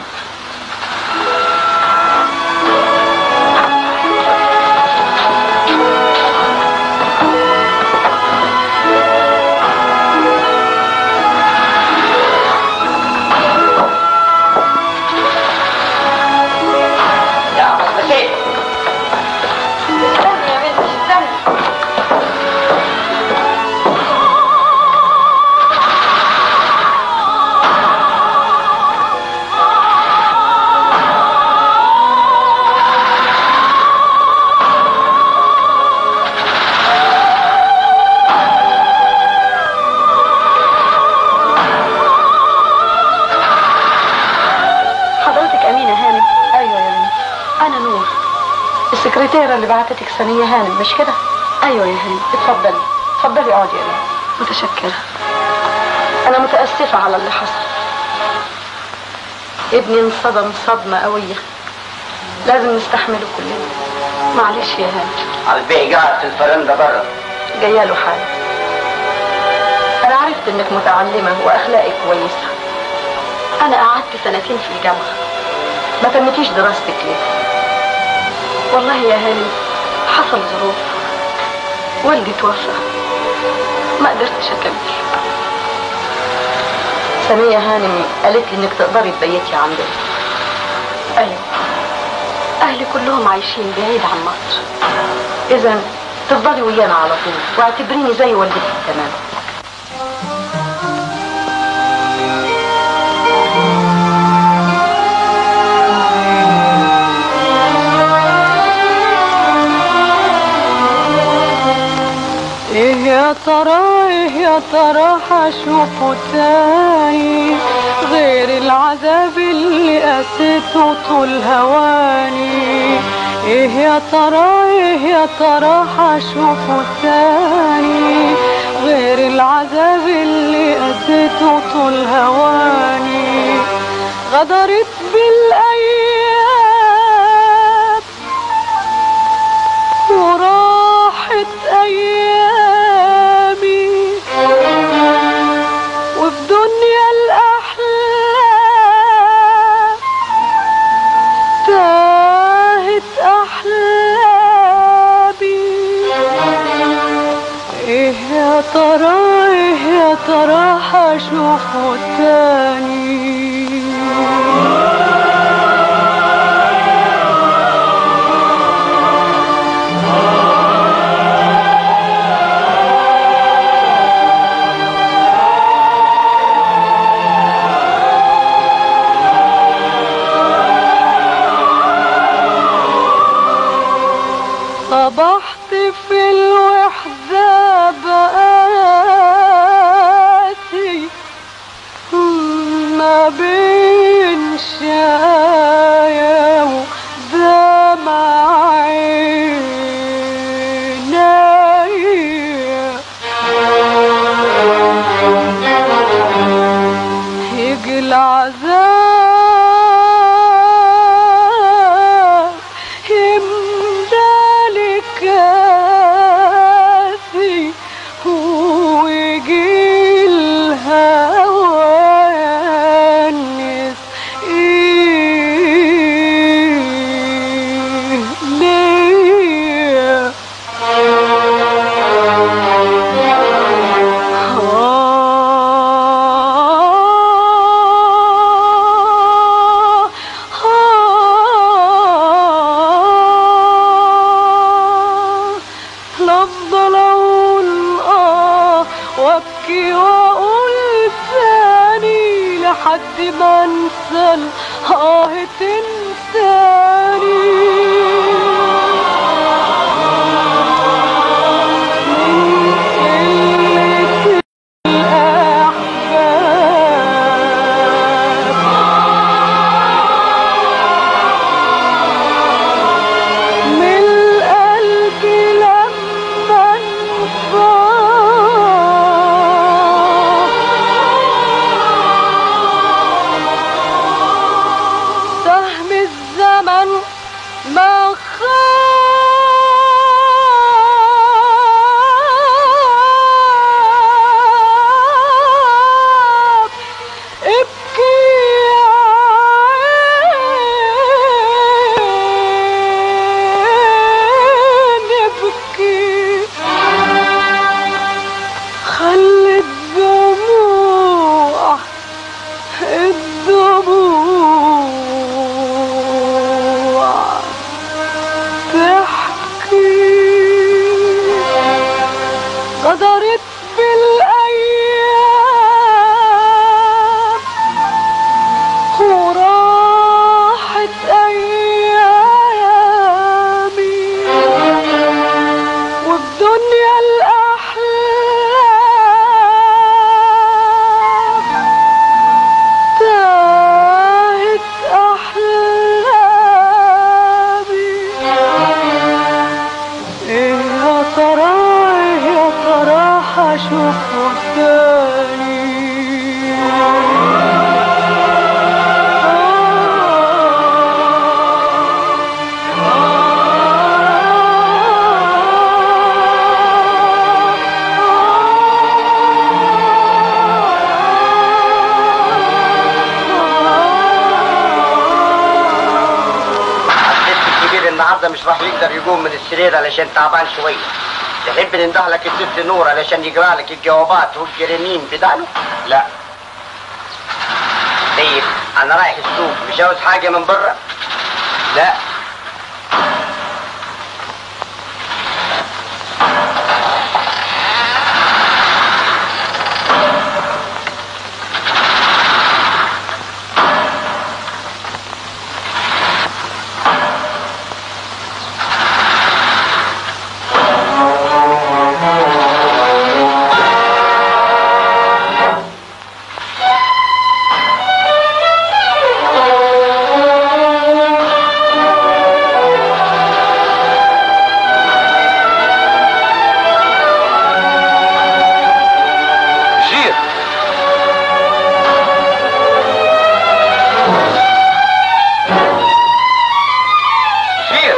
يا مسيح استني يا بنتي استني حضرتك أمينة هانم أيوة يا بنتي أنا نور السكرتيرة اللي بعتتك ثانية هانم مش كده؟ أيوة يا هانم اتفضلي اتفضلي اقعدي يا بنتي متشكرة أنا متأسفة على اللي حصل ابني انصدم صدمة قوية لازم نستحمله كلنا معلش يا هانم على البيع قاعد في الفرندا بره جايه له حاجة أنا عرفت إنك متعلمة وأخلاقك كويسة أنا قعدت سنتين في الجامعة ما تمتيش دراستك ليه؟ والله يا هاني حصل ظروف والدي توفى ما قدرتش أكمل سمية هانم قالت لي إنك تقدري تبيتي عندنا أيوة أهلي كلهم عايشين بعيد عن مصر إذا تفضلي ويانا على طول واعتبريني زي والدتك تمام ايه يا ترى ايه يا ترى هشوفه تاني غير العذاب اللي قسيته طول هواني ايه يا ترى ايه يا ترى هشوفه تاني غير العذاب اللي قسيته طول هواني غدرت بالايام وراحت ايامي وفي دنيا الاحلام تاهت احلامي ايه يا ترى ايه يا ترى هشوفه تاني ما خاب ابكي يا عين ابكي خلي الدموع الدموع تحكي غدرت بالأيام وراحت أيامي وبدنيا الأحلام تاهت أحلامي إيه يا ترى إيه يا ترى هشوفه تاني الست الكبير النهارده مش راح يقدر يقوم من السرير علشان تعبان شويه تحب ننده لك الست نور علشان يقرا لك الجوابات والجريمين بداله؟ لا طيب انا رايح السوق مش عاوز حاجه من بره؟ لا بشير بشير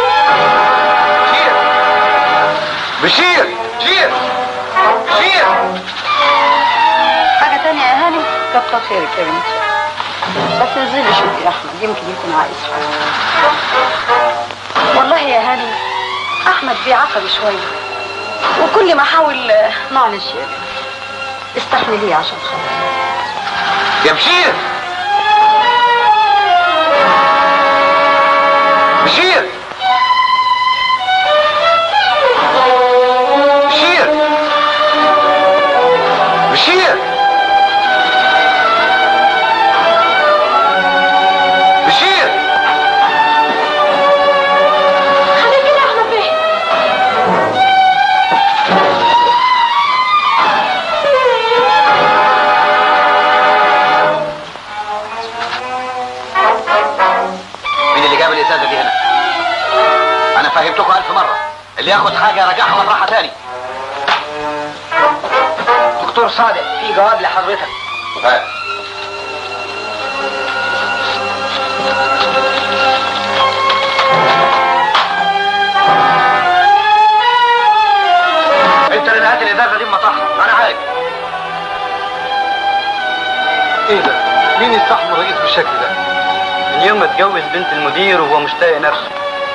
بشير بشير بشير حاجة تانية يا هاني كتر خيرك يا بنتي بس انزلي شوفي يا احمد يمكن يكون عايز حاجة والله يا هاني احمد بيه عصبي شويه وكل ما احاول معلش يا بنتي استحمليه عشان خاطر يا بشير بشير بشير بشير بشير خليك كده يا احمد بيه مين اللي جاب الازازه دي هنا انا فهمتكم الف مره اللي ياخد حاجه يرجعها بالراحه تاني دكتور صادق في جواب لحضرتك هات. انت اللي نهيت الازازه دي مطاحها انا عارف ايه ده؟ مين يستحمل الرئيس بالشكل ده؟ من يوم ما اتجوز بنت المدير وهو مش طايق نفسه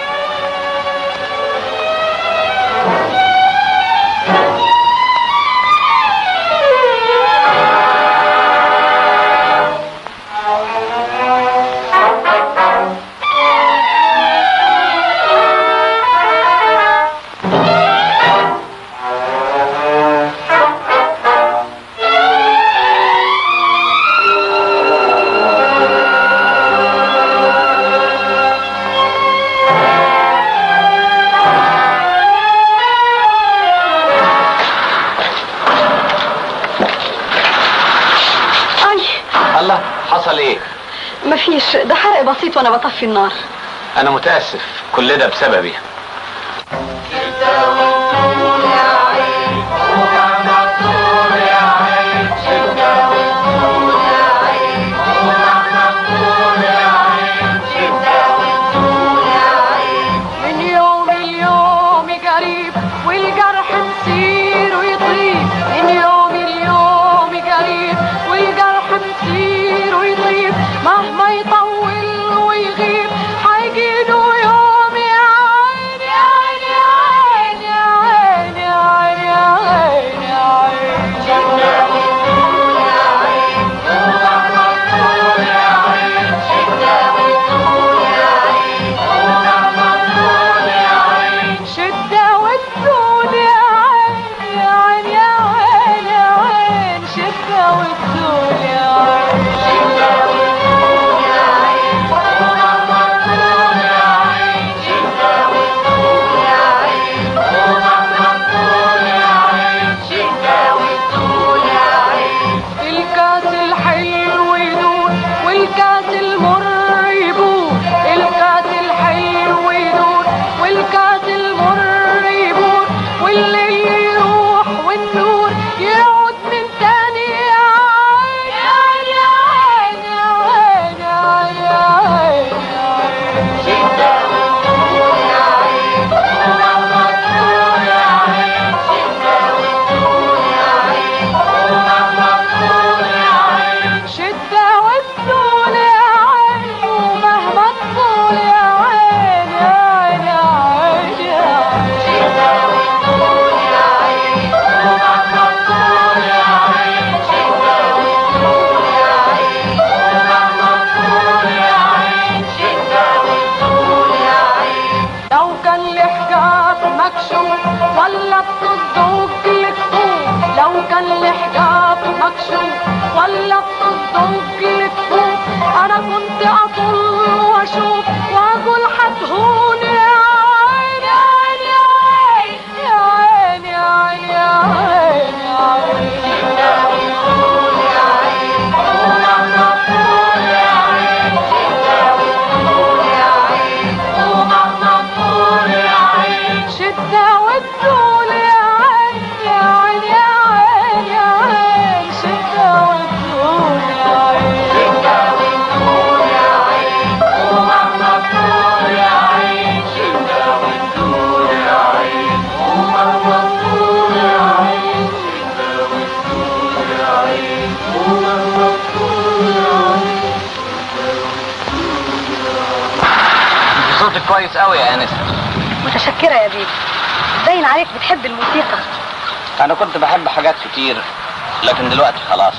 اي الله حصل ايه مفيش ده حرق بسيط وانا بطفي النار انا متاسف كل ده بسببي يا صوتك كويس قوي يا انسه متشكرة يا بيه باين عليك بتحب الموسيقى انا كنت بحب حاجات كتير لكن دلوقتي خلاص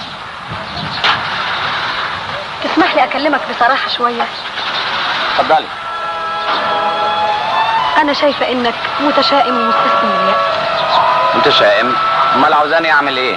تسمح لي اكلمك بصراحة شوية اتفضلي انا شايفة انك متشائم ومستسلم لليأس متشائم امال عاوزاني اعمل ايه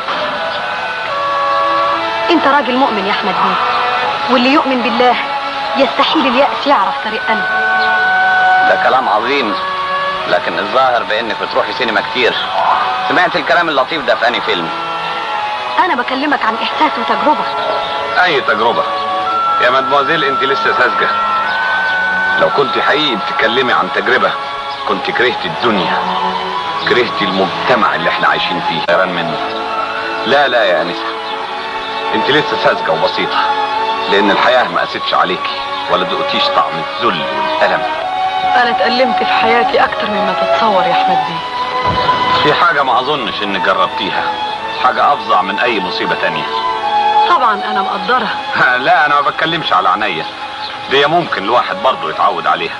انت راجل مؤمن يا احمد بيه واللي يؤمن بالله يستحيل اليأس يعرف طريق قلبه ده كلام عظيم لكن الظاهر بانك بتروحي سينما كتير سمعت الكلام اللطيف ده في اني فيلم انا بكلمك عن احساس وتجربة اي تجربة يا مدموزيل انت لسه ساذجة لو كنت حقيقي بتتكلمي عن تجربة كنت كرهت الدنيا كرهت المجتمع اللي احنا عايشين فيه غيران منه لا لا يا انسة انت لسه ساذجة وبسيطة لان الحياة ما قاستش عليكي ولا دقتيش طعم الذل والألم انا اتألمت في حياتي اكتر مما تتصور يا احمد بيه في حاجة ما اظنش انك جربتيها حاجة افظع من اي مصيبة تانية طبعا انا مقدرة لا انا ما بتكلمش على عينيا دي ممكن الواحد برضه يتعود عليها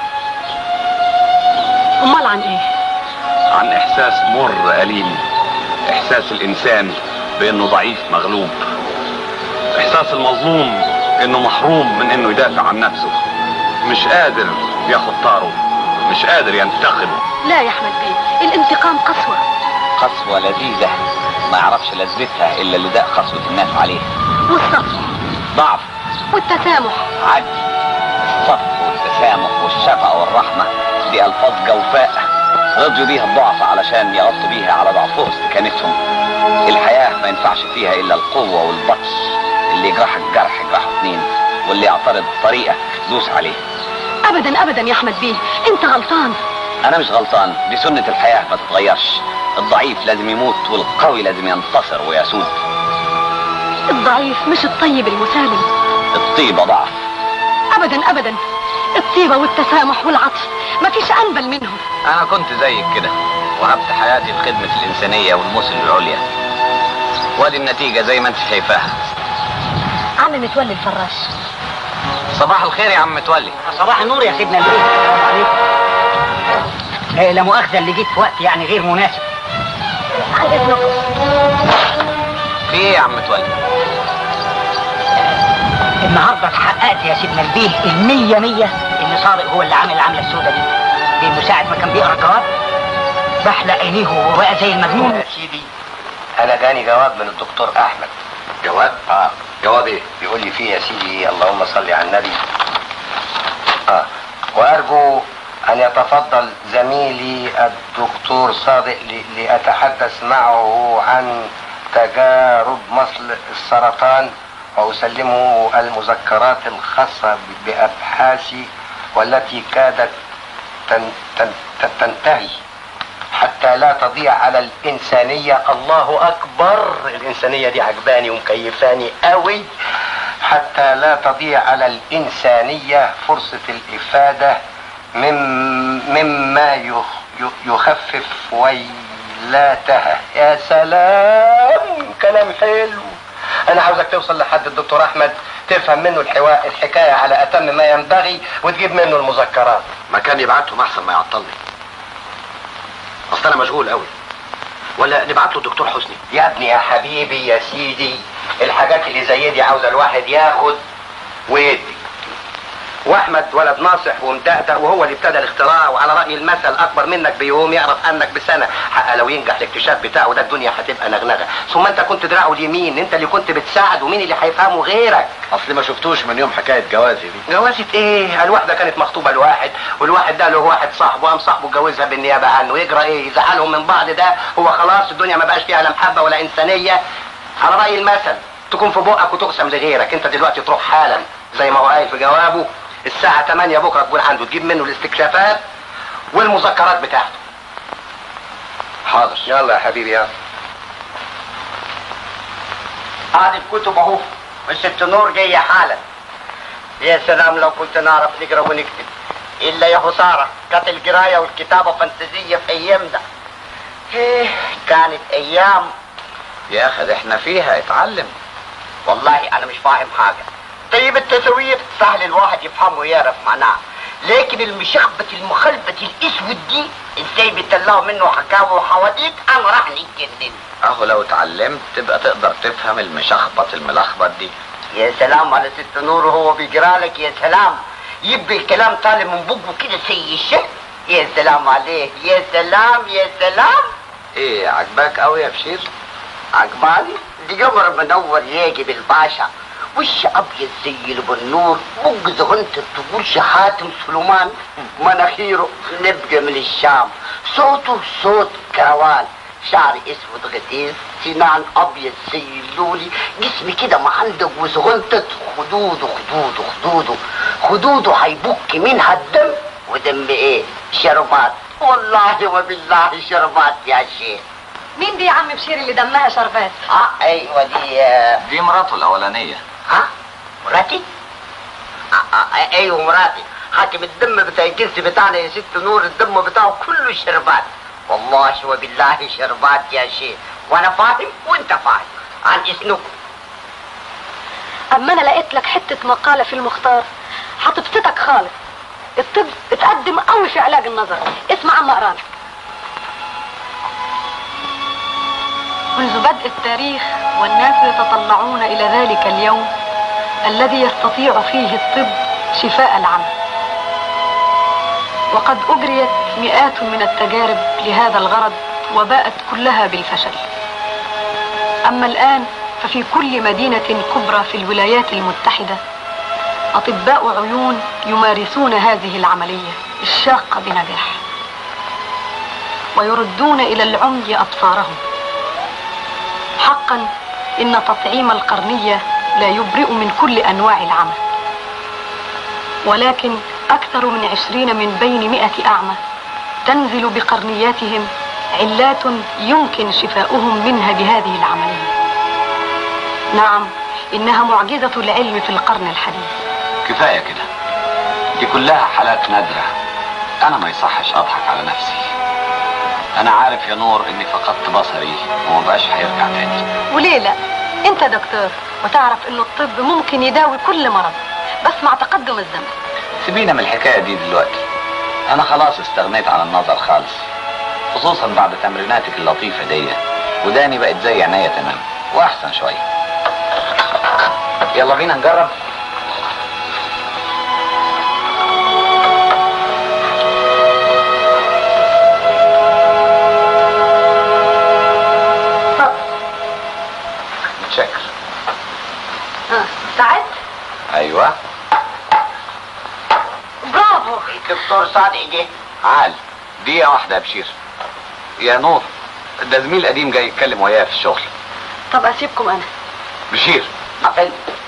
امال عن ايه عن احساس مر اليم احساس الانسان بانه ضعيف مغلوب احساس المظلوم انه محروم من انه يدافع عن نفسه مش قادر ياخد طاره مش قادر ينتقم لا يا احمد بيه الانتقام قسوة قسوة لذيذة ما يعرفش لذتها الا اللي داق قسوة الناس عليه والصف ضعف والتسامح عدل الصف والتسامح والشفقة والرحمة دي ألفاظ جوفاء رضيوا بيها الضعفاء علشان يغطوا بيها على ضعفهم استكانتهم الحياة ما ينفعش فيها إلا القوة والبطش اللي يجرحك جرح يجرحه اتنين واللي يعترض طريقك دوس عليه ابدا ابدا يا احمد بيه انت غلطان أنا مش غلطان دي سنة الحياة ما تتغيرش الضعيف لازم يموت والقوي لازم ينتصر ويسود الضعيف مش الطيب المسالم الطيبة ضعف ابدا ابدا الطيبة والتسامح والعطف مفيش انبل منهم أنا كنت زيك كده وهبت حياتي لخدمة الإنسانية والمثل العليا وادي النتيجة زي ما انت شايفاها عم متولي الفراش صباح الخير يا عم متولي صباح النور يا سيدنا البيه السلام عليكم إيه لا مؤاخذة اللي جيت في وقت يعني غير مناسب عن اذنكم في ايه يا عم متولي النهارده اتحققت يا سيدنا البيه المية مية ان صادق هو اللي عامل العملة السوداء دي لانه ساعة ما كان بيقرا الجواب بحلق عينيه وهو بقى زي المجنون يا سيدي انا جاني جواب من الدكتور احمد جواب اه جواب ايه بيقول لي فيه يا سيدي اللهم صل على النبي اه وارجو ان يتفضل زميلي الدكتور صادق ل- لاتحدث معه عن تجارب مصل السرطان واسلمه المذكرات الخاصه ب- بابحاثي والتي كادت تن تن تن تنتهي حتى لا تضيع على الإنسانية الله أكبر الإنسانية دي عجباني ومكيفاني قوي حتى لا تضيع على الإنسانية فرصة الإفادة من مما يخ- ي- يخفف ويلاتها يا سلام كلام حلو أنا عاوزك توصل لحد الدكتور أحمد تفهم منه الحوا... الحكاية على أتم ما ينبغي وتجيب منه المذكرات ما كان يبعتهم احسن ما يعطلني اصل انا مشغول قوي ولا نبعت له الدكتور حسني يا ابني يا حبيبي يا سيدي الحاجات اللي زي دي عاوزه الواحد ياخد ويدي واحمد ولد ناصح ومدقدق وهو اللي ابتدى الاختراع وعلى راي المثل اكبر منك بيوم يعرف عنك بسنه حق لو ينجح الاكتشاف بتاعه ده الدنيا هتبقى نغنغه ثم انت كنت دراعه اليمين انت اللي كنت بتساعد ومين اللي هيفهمه غيرك اصل ما شفتوش من يوم حكايه جوازي دي جوازة ايه؟ الواحدة كانت مخطوبة لواحد والواحد ده له واحد صاحبه قام صاحبه اتجوزها بالنيابة عنه يجرى ايه؟ يزعلهم من بعض ده هو خلاص الدنيا ما بقاش فيها لا محبة ولا إنسانية على رأي المثل تكون في بقك وتقسم لغيرك انت دلوقتي تروح حالا زي ما هو قايل في جوابه الساعة 8 بكرة تكون عنده تجيب منه الاستكشافات والمذكرات بتاعته حاضر يلا يا حبيبي يلا هذه الكتب اهو والست نور جايه حالا يا سلام لو كنت نعرف نقرا ونكتب الا يا خساره كانت القرايه والكتابه فانتازيه في ايام ده ايه كانت ايام يا اخي ده احنا فيها اتعلم والله انا مش فاهم حاجه طيب التصوير سهل الواحد يفهمه ويعرف معناه لكن المشخبة المخلبة الاسود دي ازاي بيطلعوا منه حكاوي وحواديت انا راح نتجنن اهو لو اتعلمت تبقى تقدر تفهم المشخبط الملخبط دي يا سلام على ست نور وهو بيقرا لك يا سلام يبقى الكلام طالع من بقه كده زي الشهر يا سلام عليه يا سلام يا سلام ايه عجباك قوي يا بشير عجباني دي قمر منور ياجي بالباشا وش ابيض زي البنور بق زغنت تقول حاتم سليمان مناخيره نبقى من الشام صوته صوت كروان شعر اسود غدير سنان ابيض زي اللولي جسمي كده معندق وزغنتت خدوده خدوده خدوده خدوده هيبك منها الدم ودم ايه شربات والله وبالله شربات يا شيخ مين دي يا عم بشير اللي دمها شربات اه ايوه دي آه، دي مراته الاولانيه ها مراتي آه آه ايوه مراتي حاكم الدم بتاع الجنس بتاعنا يا ست نور الدم بتاعه كله شربات والله وبالله شربات يا شيخ وانا فاهم وانت فاهم عن اذنكم اما انا لقيت لك حته مقاله في المختار هتبسطك خالص الطب اتقدم قوي في علاج النظر اسمع اما اقرا لك منذ بدء التاريخ والناس يتطلعون الى ذلك اليوم الذي يستطيع فيه الطب شفاء العمى وقد اجريت مئات من التجارب لهذا الغرض وباءت كلها بالفشل اما الان ففي كل مدينه كبرى في الولايات المتحده اطباء عيون يمارسون هذه العمليه الشاقه بنجاح ويردون الى العمي اطفارهم حقا ان تطعيم القرنيه لا يبرئ من كل انواع العمى ولكن اكثر من عشرين من بين مئة اعمى تنزل بقرنياتهم علات يمكن شفاؤهم منها بهذه العمليه نعم انها معجزه العلم في القرن الحديث كفايه كده دي كلها حالات نادره انا ما يصحش اضحك على نفسي انا عارف يا نور اني فقدت بصري وما بقاش هيرجع تاني وليه لا انت دكتور وتعرف انه الطب ممكن يداوي كل مرض بس مع تقدم الزمن سيبينا من الحكايه دي دلوقتي انا خلاص استغنيت عن النظر خالص خصوصا بعد تمريناتك اللطيفه دي وداني بقت زي عينيا تمام واحسن شويه يلا بينا نجرب متشكر ها ساعدت ايوه برافو دكتور صادق جه عال دقيقه واحده يا بشير يا نور ده زميل قديم جاي يتكلم ويايا في الشغل طب اسيبكم انا بشير أفل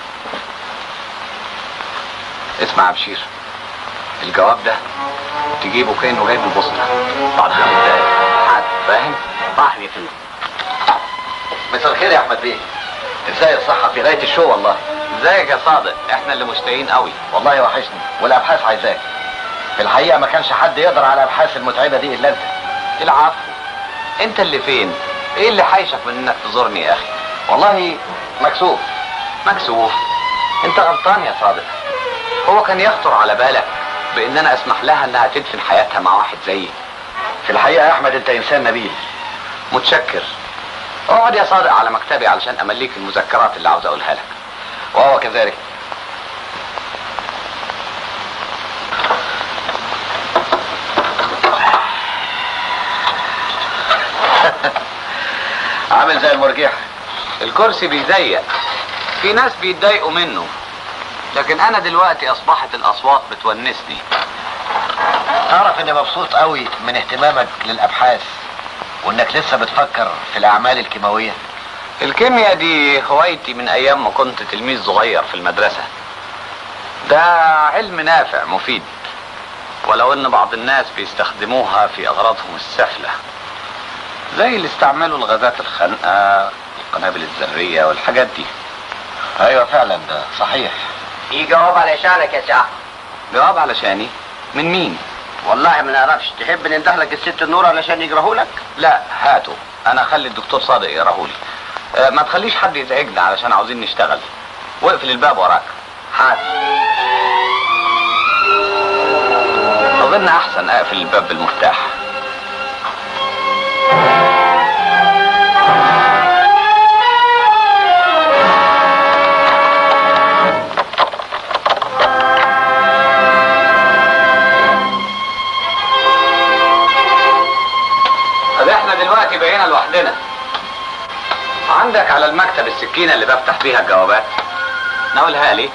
اسمع يا بشير الجواب ده تجيبه كانه جاي من البوسطه بعد خمس دقايق فاهم؟ فاهم يا فندم مساء الخير يا احمد بيه ازاي الصحه في غايه الشو والله ازيك يا صادق احنا اللي مشتاقين قوي والله وحشني والابحاث عايزاك في الحقيقه ما كانش حد يقدر على الابحاث المتعبه دي الا انت العفو انت اللي فين ايه اللي حايشك من انك تزورني يا اخي والله مكسوف مكسوف انت غلطان يا صادق هو كان يخطر على بالك بان انا اسمح لها انها تدفن حياتها مع واحد زيي في الحقيقه يا احمد انت انسان نبيل متشكر اقعد يا صادق على مكتبي علشان امليك المذكرات اللي عاوز اقولها لك وهو كذلك عامل زي المرجحه الكرسي بيضيق في ناس بيتضايقوا منه لكن انا دلوقتي اصبحت الاصوات بتونسني تعرف اني مبسوط قوي من اهتمامك للابحاث وانك لسه بتفكر في الاعمال الكيماويه الكيمياء دي هوايتي من ايام ما كنت تلميذ صغير في المدرسة ده علم نافع مفيد ولو ان بعض الناس بيستخدموها في اغراضهم السفلة زي اللي استعملوا الغازات الخانقة القنابل الذرية والحاجات دي ايوه فعلا ده صحيح في جواب علشانك يا سعد جواب علشاني من مين والله ما نعرفش تحب نندهلك الست النور علشان يقراه لك لا هاته انا اخلي الدكتور صادق يقراهولي أه ما تخليش حد يزعجنا علشان عاوزين نشتغل واقفل الباب وراك حاضر اظن احسن اقفل الباب بالمفتاح طب احنا دلوقتي بقينا لوحدنا عندك على المكتب السكينة اللي بفتح بيها الجوابات ناولها لي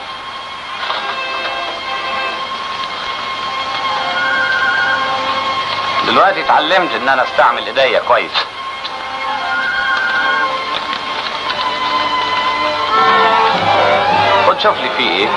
دلوقتي اتعلمت ان انا استعمل ايديا كويس خد شوف لي فيه ايه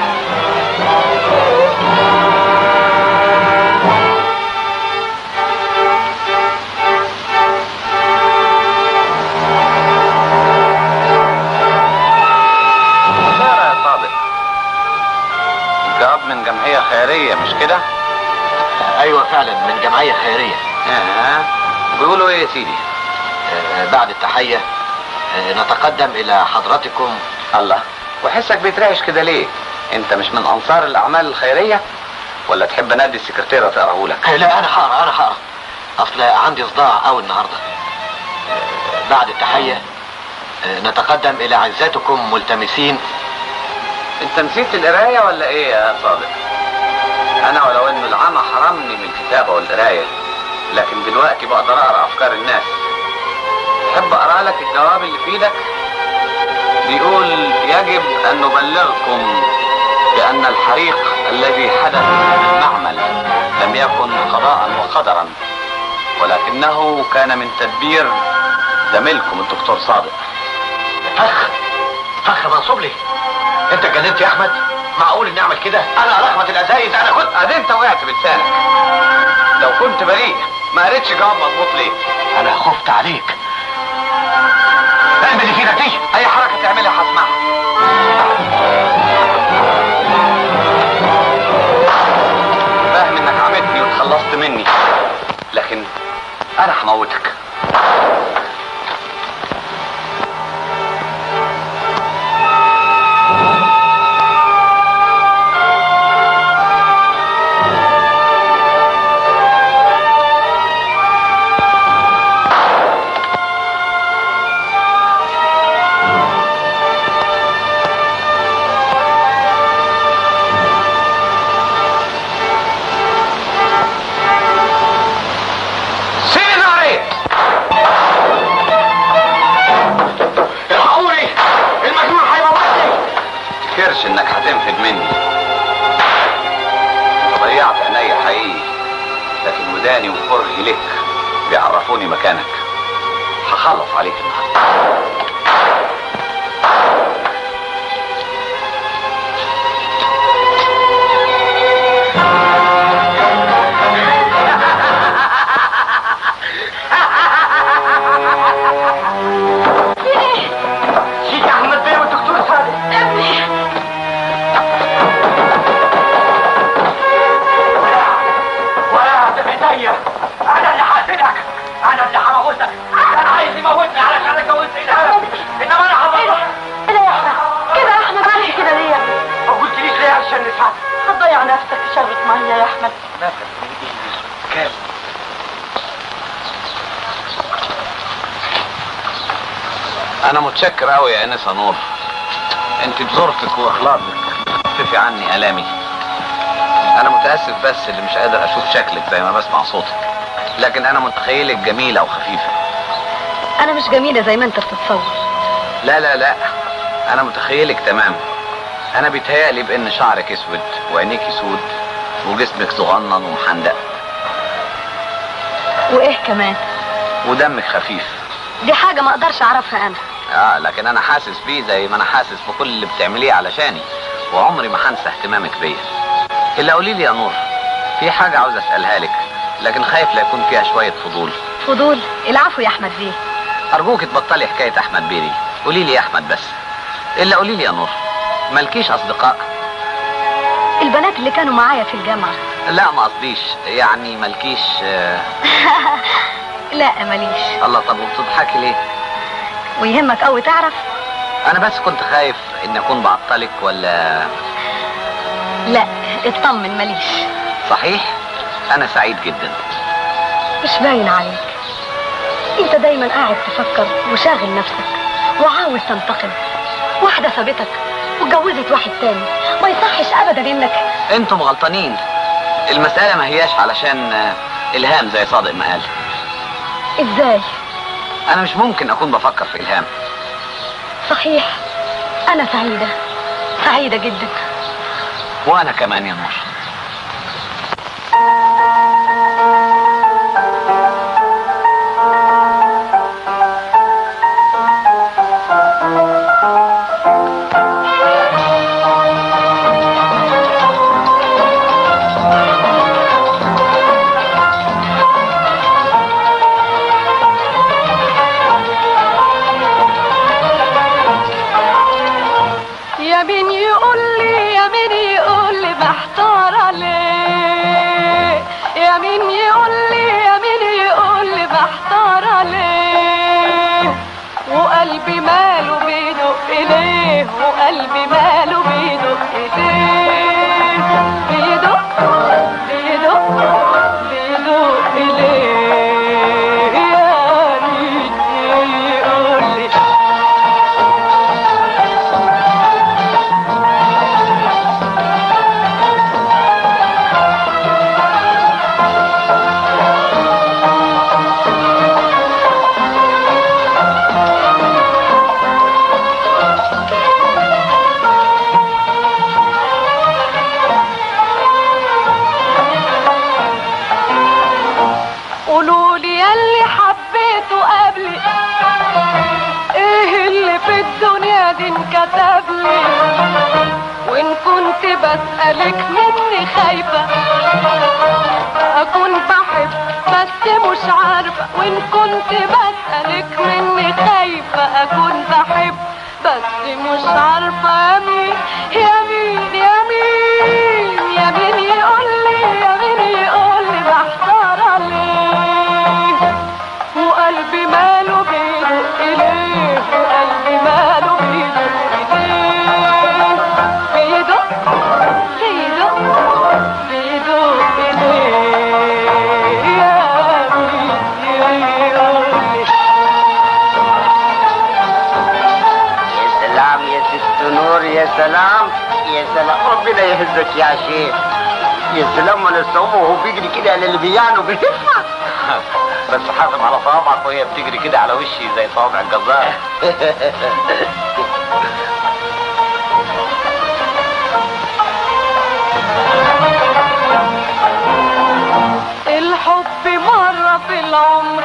خسارة يا صادق الجواب من جمعية خيرية مش كده؟ ايوه فعلا من جمعيه خيريه اه بيقولوا ايه يا سيدي آه، بعد التحيه آه، نتقدم الى حضرتكم الله وحسك بيترعش كده ليه انت مش من انصار الاعمال الخيرية ولا تحب نادي السكرتيرة تقراه لك آه، لا انا هقرا انا هقرا اصل عندي صداع قوي النهارده آه، بعد التحيه آه، نتقدم الى عزتكم ملتمسين انت نسيت القراية ولا ايه يا صادق انا ولو ان العمى حرمني من الكتابة والقراية لكن دلوقتي بقدر اقرا افكار الناس تحب اقرا لك الجواب اللي في ايدك بيقول يجب ان نبلغكم بان الحريق الذي حدث في المعمل لم يكن قضاء وقدرا ولكنه كان من تدبير زميلكم الدكتور صادق فخ فخ منصوب لي انت اتجننت يا احمد معقول اني اعمل كده انا رغبه الازايز انا كنت ادي انت وقعت بلسانك لو كنت بريء ما قريتش جواب مظبوط ليه انا خفت عليك اعمل اللي في ايدك دي اي حركه تعملها هسمعها فاهم انك عملتني وتخلصت مني لكن انا هموتك سيب ناري الحقوني المجنون هيموتني تفتكرش انك هتنفد مني انت ضيعت عينيا حقيقي لكن وداني وكرهي لك بيعرفوني مكانك هخلص عليك النهارده سيدي احمد بيه والدكتور صادق ابني ولا بايديا انا اللي حاسدك انا اللي هموتك كان عايز يموتني علشان اتجوزت الهام انما انا هضرك كده يا احمد كده يا احمد عملت كده ليه ما قلتليش ليه علشان نساعدك هتضيع نفسك في شربة مية يا احمد كام انا متشكر قوي يا انسه نور انت بظروفك واخلاقك خففي عني الامي انا متاسف بس اللي مش قادر اشوف شكلك زي ما بسمع صوتك لكن انا متخيلك جميله وخفيفه انا مش جميله زي ما انت بتتصور لا لا لا انا متخيلك تمام انا بيتهيألي بان شعرك اسود وعينيكي سود وجسمك صغنن ومحندق وايه كمان ودمك خفيف دي حاجه ما اقدرش اعرفها انا اه لكن انا حاسس بيه زي ما انا حاسس بكل اللي بتعمليه علشاني وعمري ما هنسى اهتمامك بيا الا قولي لي يا نور في حاجه عاوز اسالها لك لكن خايف لا يكون فيها شويه فضول فضول العفو يا احمد بيه ارجوك تبطلي حكايه احمد بيري قولي لي يا احمد بس الا قولي لي يا نور مالكيش اصدقاء البنات اللي كانوا معايا في الجامعه لا ما قصديش يعني مالكيش آه... لا ماليش الله طب وبتضحكي ليه ويهمك قوي تعرف انا بس كنت خايف ان اكون بعطلك ولا لا اطمن ماليش صحيح انا سعيد جدا مش باين عليك انت دايما قاعد تفكر وشاغل نفسك وعاوز تنتقم واحدة سابتك واتجوزت واحد تاني ما يصحش ابدا انك انتم غلطانين المسألة ما هياش علشان آه، الهام زي صادق ما قال ازاي انا مش ممكن اكون بفكر في الهام صحيح انا سعيدة سعيدة جدا وانا كمان يا نور يا مين يقول لي يا مين يقول لي محتار عليه يا مين يقول لي يا مين يقول لي محتار عليه وقلبي ماله بيدق إليه وقلبي ماله بيدق إليه بيدق بيدق بيدق إليه يا مين يقول لي قولوا لي ياللي حبيته قبلي ايه اللي في الدنيا دي انكتب لي وان كنت بسألك مني خايفة اكون بحب بس مش عارفة وان كنت بسألك مني خايفة اكون بحب بس مش عارفة يا مين يا مين يا مين يا مين يقول لي يا مين يقول لي بحتار عليه وقلبي ماله بيدق إليه وقلبي ماله بيدق إليه بيدق بيدق بيدق إليه يا مين يقول لي يا سلام يا ست نور يا سلام يا سلام ربنا يهزك يا شيخ يا سلام انا الصوم وهو بيجري كده على اللي بيعنوا بيدفع بس حاسب على صوابعك وهي بتجري كده على وشي زي صوابع الجزار الحب مرة في العمر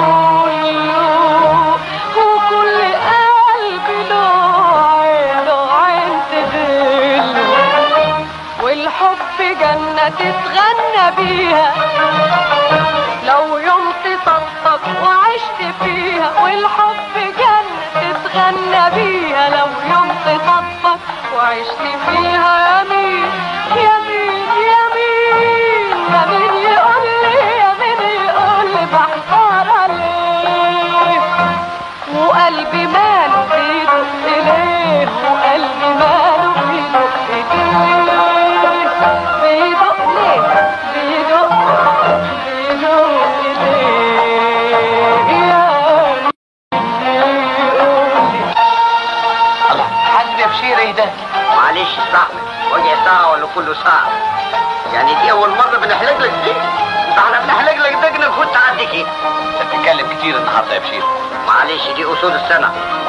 كله وكل قلب له عين له عين تدله والحب جنة تتغنى بيها لو يوم تصدق وعشت فيها والحب جنة تتغنى بيها لو يوم تصدق وعشت فيها يا مين يا مين يا مين يا مين يقول لي يا مين يقول لي بحتار عليه وقلبي ماله بيدق إليه وقلبي ماله بيدق إليه بيدق ليه بيدق بيدق إليه يا حد يا بشير ايه ده معلش استحمل وجع ساعة ولا كله ساعة يعني دي أول مرة بنحلق لك دي ده احنا بنحلق لك ده كده كنت عندك ايه انت بتتكلم كتير النهارده يا بشير معلش دي أصول السنة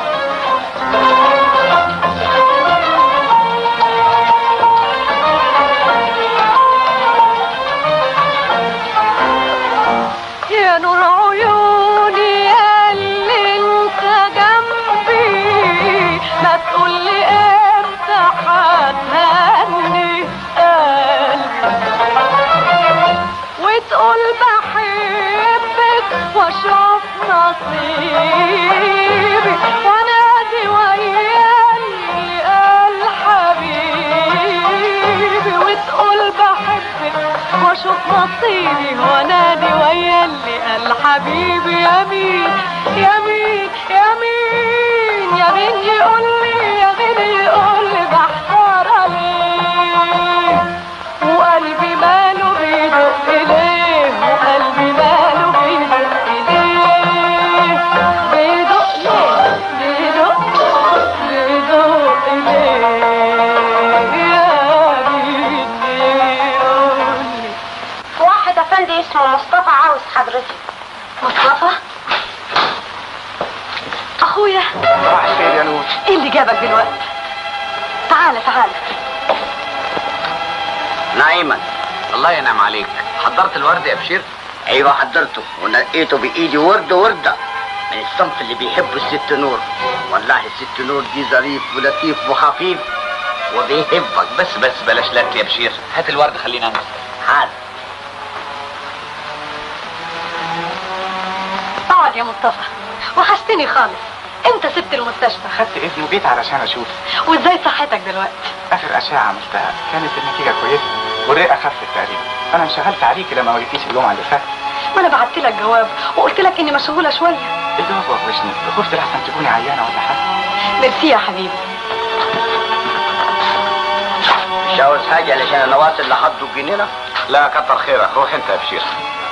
يا نور عيوني يا اللي انت جنبي ما تقول لي امتى هتهني قلبي وتقول بحبك واشوف نصيبي وانادي ويالي قال حبيبي وتقول بحبك واشوف نصيبي وانادي ويالي قال حبيبي يا مين يا مين يا مين يا مين يقول لي يا مين يقول لي بحتار عليه وقلبي ماله بيدق إليه افندي اسمه مصطفى عاوز حضرتك مصطفى اخويا صباح الخير يا نور ايه اللي جابك دلوقتي تعالى تعالى نعيما الله ينعم عليك حضرت الورد يا بشير ايوه حضرته ونقيته بايدي ورد ورده من الصنف اللي بيحبه الست نور والله الست نور دي ظريف ولطيف وخفيف وبيحبك بس بس بلاش لك يا بشير هات الورد خلينا انزل حاضر اقعد يا مصطفى وحشتني خالص انت سبت المستشفى خدت اذن وجيت علشان اشوف وازاي صحتك دلوقتي اخر اشعه عملتها كانت النتيجه كويسه والرئه خفت تقريبا انا انشغلت عليكي لما ما جيتيش الجمعه اللي فاتت ما انا بعت لك جواب وقلت لك اني مشغوله شويه الجواب وحشني خفت لحسن تكوني عيانه ولا حاجه ميرسي يا حبيبي مش عاوز حاجه علشان انا واصل لحد الجنينه لا كتر خيرك روح انت يا بشير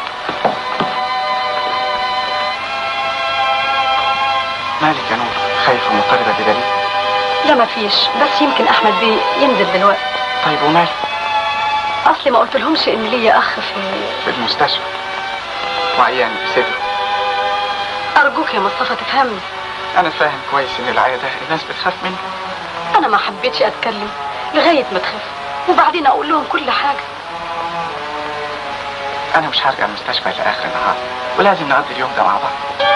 مالك يا نور خايفه ومضطربه بدليل لا مفيش بس يمكن احمد بيه ينزل دلوقتي طيب ومالك اصلي ما قلت لهمش ان ليا اخ في في المستشفى وعيان في صدره ارجوك يا مصطفى تفهمني انا فاهم كويس ان العيا ده الناس بتخاف منه انا ما حبيتش اتكلم لغايه ما تخف وبعدين اقول لهم كل حاجه انا مش هرجع المستشفى الى اخر النهار ولازم نقضي اليوم ده مع بعض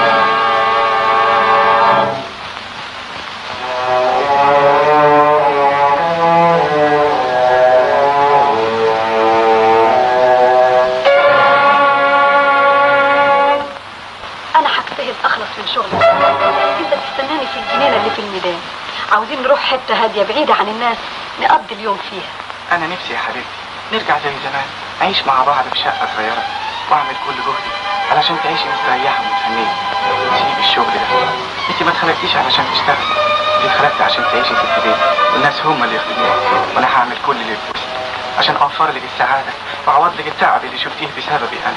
انا هجتهد اخلص من شغلي انت تستناني في الجنينه اللي في الميدان عاوزين نروح حته هاديه بعيده عن الناس نقضي اليوم فيها انا نفسي يا حبيبتي نرجع زي زمان نعيش مع بعض في شقه صغيره واعمل كل جهدي علشان تعيشي مستريحه ومتهنيه وتسيبي الشغل ده انت ما اتخلقتيش علشان تشتغلي انت اتخلقتي عشان تعيشي ست بيت والناس هم اللي يخدموك وانا هعمل كل اللي في وسعي عشان اوفر لك السعاده واعوض لك التعب اللي شفتيه بسببي انا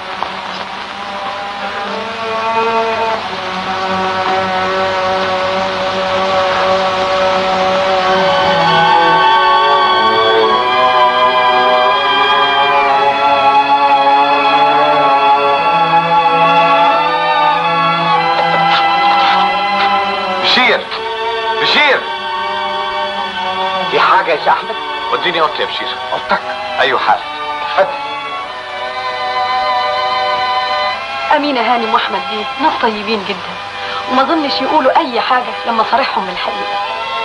بشير بشير في حاجه يا احمد وديني اوضتي يا بشير اوضتك ايوه حال اتفضل امينه هانم واحمد بيه ناس طيبين جدا وما ظنش يقولوا اي حاجه لما صارحهم بالحقيقه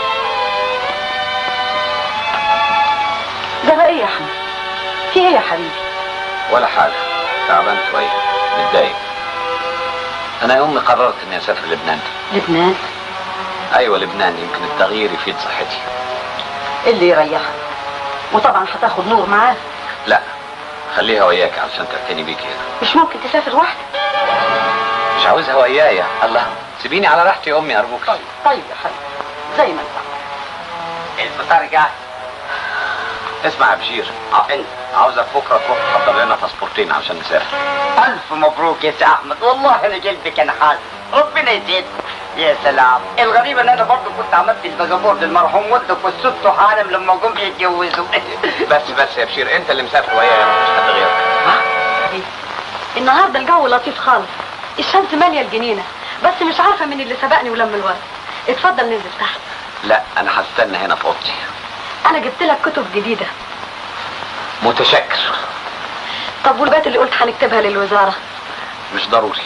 ده ايه يا احمد في ايه يا حبيبي ولا حاجه تعبان شويه متضايق انا يا امي قررت اني اسافر لبنان لبنان ايوه لبنان يمكن التغيير يفيد صحتي اللي يريحك وطبعا هتاخد نور معاه لا خليها وياك علشان تعتني بيك هنا مش ممكن تسافر وحدك مش عاوزها ويايا الله سيبيني على راحتي يا امي ارجوك طيب طيب يا حبيبي زي ما انت الفطار جاهز اسمع يا بشير عفن عاوزك بكره تروح تحضر لنا باسبورتين علشان نسافر الف مبروك يا سي احمد والله انا قلبي كان حاسس ربنا يزيد يا سلام الغريب ان انا برضه كنت عملت الباسبور للمرحوم والدك والست حالم لما جم يتجوزوا بس بس يا بشير انت اللي مسافر ويايا مش حد غيرك حبيبي النهارده الجو لطيف خالص الشمس ماليه الجنينه بس مش عارفه مين اللي سبقني ولم الورد اتفضل ننزل تحت لا انا هستنى هنا في اوضتي انا جبت لك كتب جديده متشكر طب والبيت اللي قلت هنكتبها للوزاره مش ضروري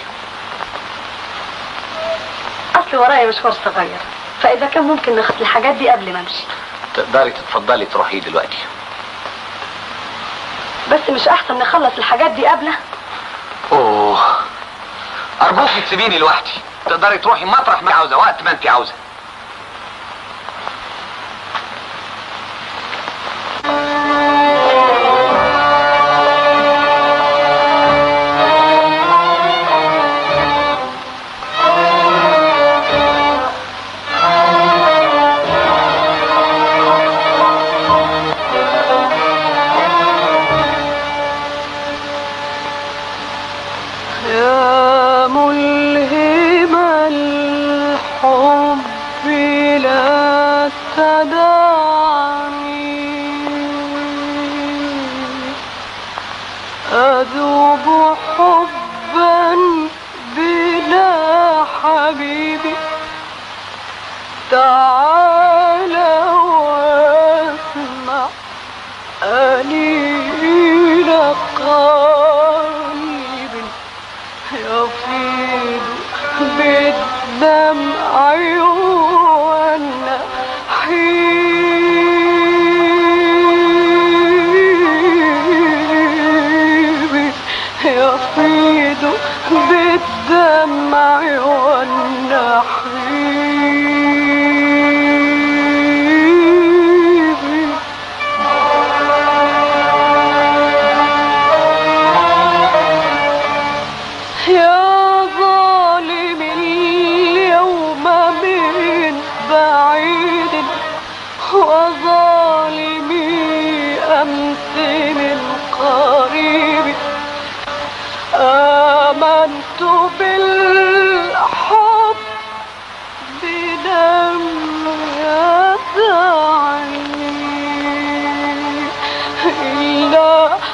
اصل ورايا مشوار صغير فاذا كان ممكن ناخد الحاجات دي قبل ما امشي تقدري تتفضلي تروحي دلوقتي بس مش احسن نخلص الحاجات دي قبله اوه ارجوك تسيبيني لوحدي تقدري تروحي مطرح ما عاوزه وقت ما انت عاوزه يا ملهم الحب أذوب حبا بلا حبيبي تعال واسمع أنين قلب يفيض بالدمع والنحيب يفيض بالدمع والنحيب يا ظالم اليوم من بعيد وظالمي أمس من قريب آمنت بالحب بدم يدعني إلا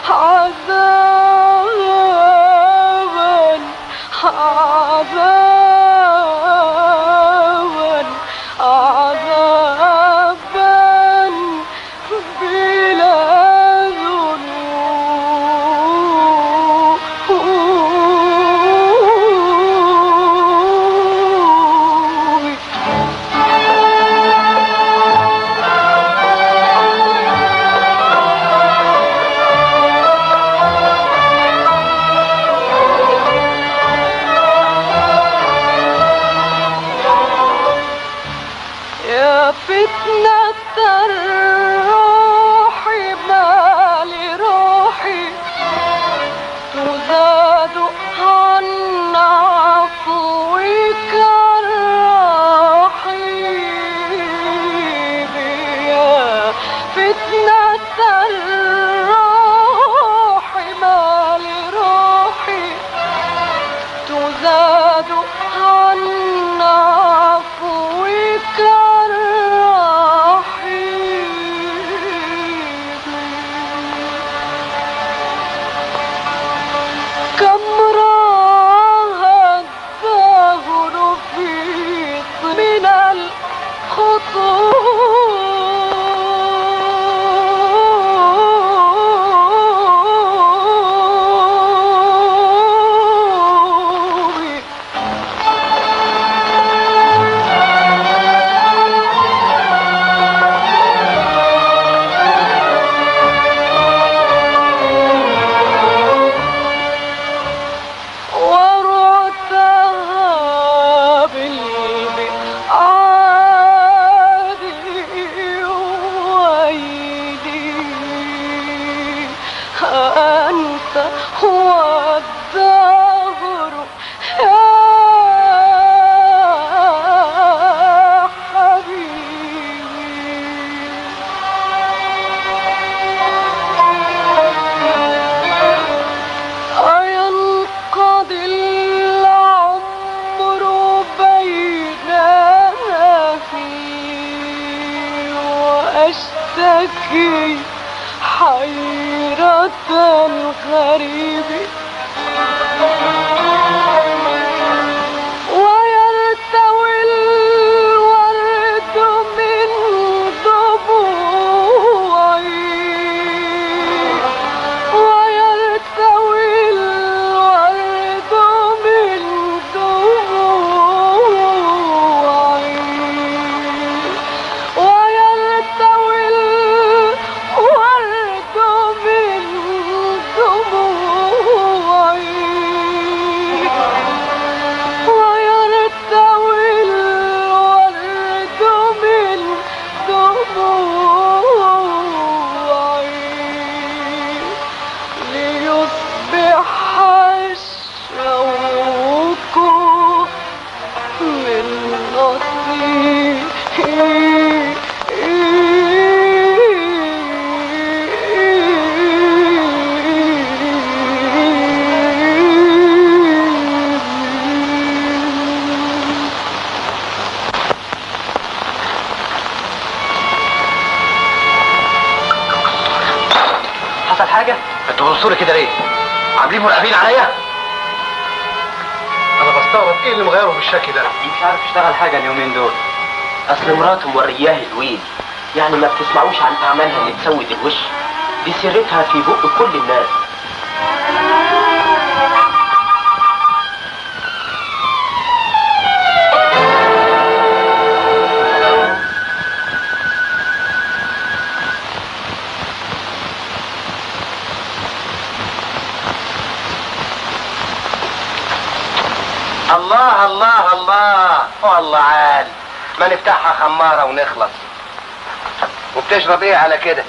عذابا عذابا عذابا بلا ذنوب يا فتنة الروح ما لروحي تزاد عن عفوك الرحيم يا فتنة الروح ما لروحي تزاد عن عفوك الرحيم كم راها الدهر في من الخطوب ورعتها بالبعاد ويلي أنت هو الدهر يا حبيبي أينقضي العمر بيننا فيه وأشتكي حيرة الغريب ويرتوي الورد من ضبوعي ويرتوي الورد من دموعي ويرتوي الورد من دموعي ويرتوي الورد من دموعي ليصبح الشوق من نصيبي حصل حاجة؟ انتوا بصوا لي كده ليه؟ عاملين مراقبين عليا انا بستغرب ايه اللي مغيره بالشكل ده مش عارف يشتغل حاجه اليومين دول اصل مراته مورياه الويل يعني ما بتسمعوش عن اعمالها اللي تسود الوش دي سيرتها في بق كل الناس الله الله الله والله عال ما نفتحها خمارة ونخلص وبتشرب ايه على كده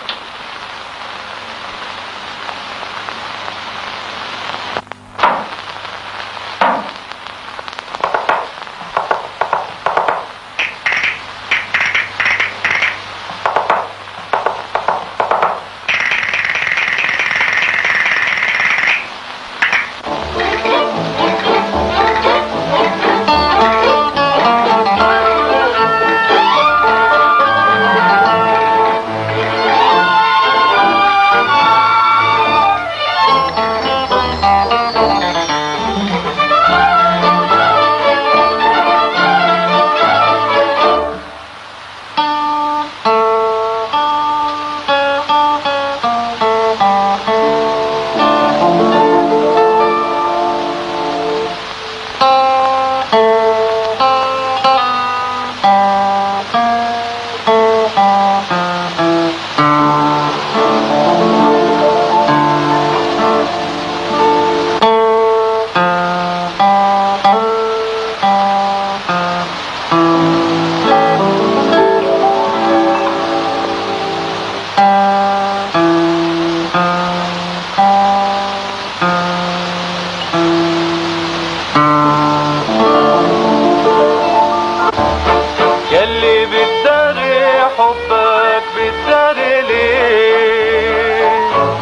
يلي بتداري حبك بتداري ليه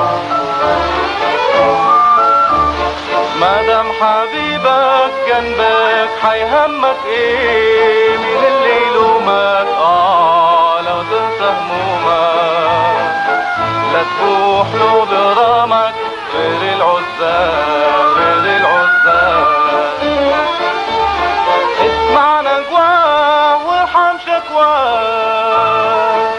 مادام حبيبك جنبك حيهمك ايه مين اللي يلومك اه لو تنسى همومك لا تروح له برامك غير العزاب غير العزاب اسمع نجواه وارحم شكواه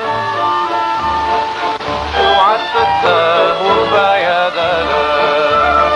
اوعى تصدق واربع يا دلال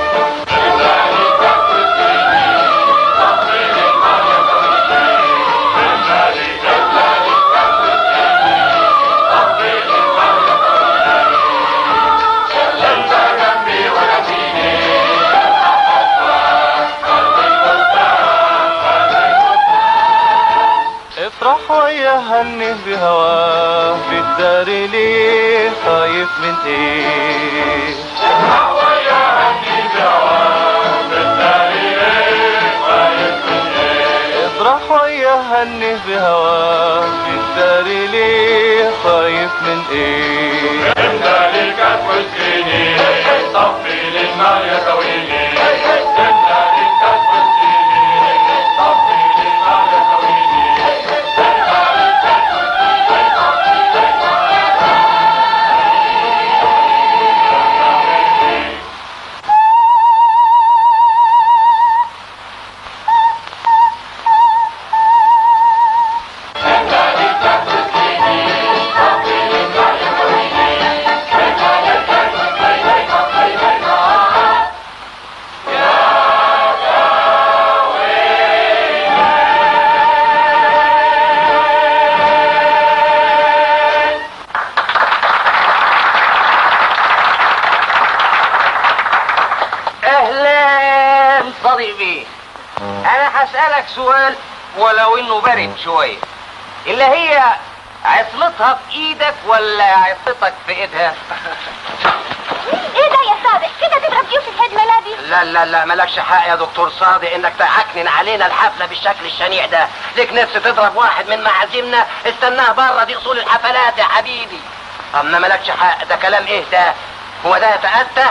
افرح ويا هني بهواه بتداري ليه خايف من ايه افرح ويا هني بهواه بتداري ليه خايف من ايه افرح ويا هني بهواه بتداري ليه خايف من ايه انت ليك تسقيني صفي للماء يا كويني انت ليك تسقيني صفي للماء يا كويني اهلا صديقي انا هسألك سؤال ولو انه بارد شوية اللي هي عصلتها في ايدك ولا عصلتك في ايدها ايه ده يا صادق كده تضرب يوسف عيد ميلادي لا لا لا مالكش حق يا دكتور صادق انك تعكنن علينا الحفلة بالشكل الشنيع ده ليك نفس تضرب واحد من معازيمنا استناه بره دي اصول الحفلات يا حبيبي اما مالكش حق ده كلام ايه ده هو ده يتأتى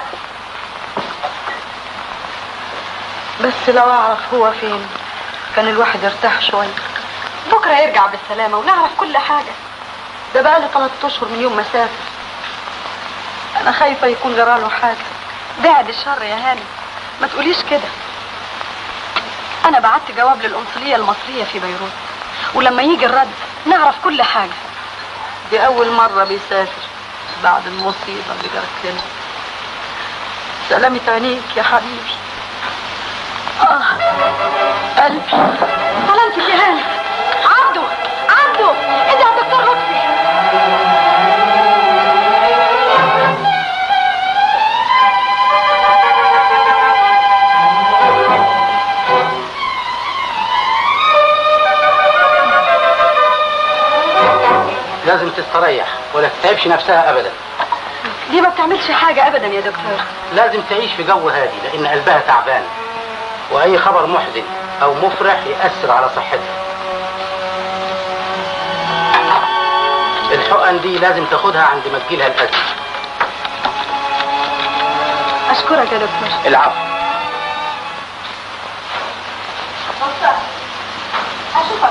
بس لو اعرف هو فين كان الواحد يرتاح شوية بكرة يرجع بالسلامة ونعرف كل حاجة ده بقى لي ثلاث اشهر من يوم ما سافر انا خايفة يكون جراله حاجة بعد الشر يا هاني ما تقوليش كده انا بعت جواب للقنصليه المصريه في بيروت ولما يجي الرد نعرف كل حاجه دي أول مرة بيسافر بعد المصيبة اللي جرت لنا سلامة عينيك يا حبيبي اه قلبي سلامتك يا هاني عبده عبده انت يا دكتور لطفي لازم تستريح ولا تتعبش نفسها ابدا دي ما بتعملش حاجه ابدا يا دكتور لازم تعيش في جو هادي لان قلبها تعبان واي خبر محزن او مفرح ياثر على صحتها الحقن دي لازم تاخدها عند ما تجيلها الاذى اشكرك يا دكتور العفو اشوفك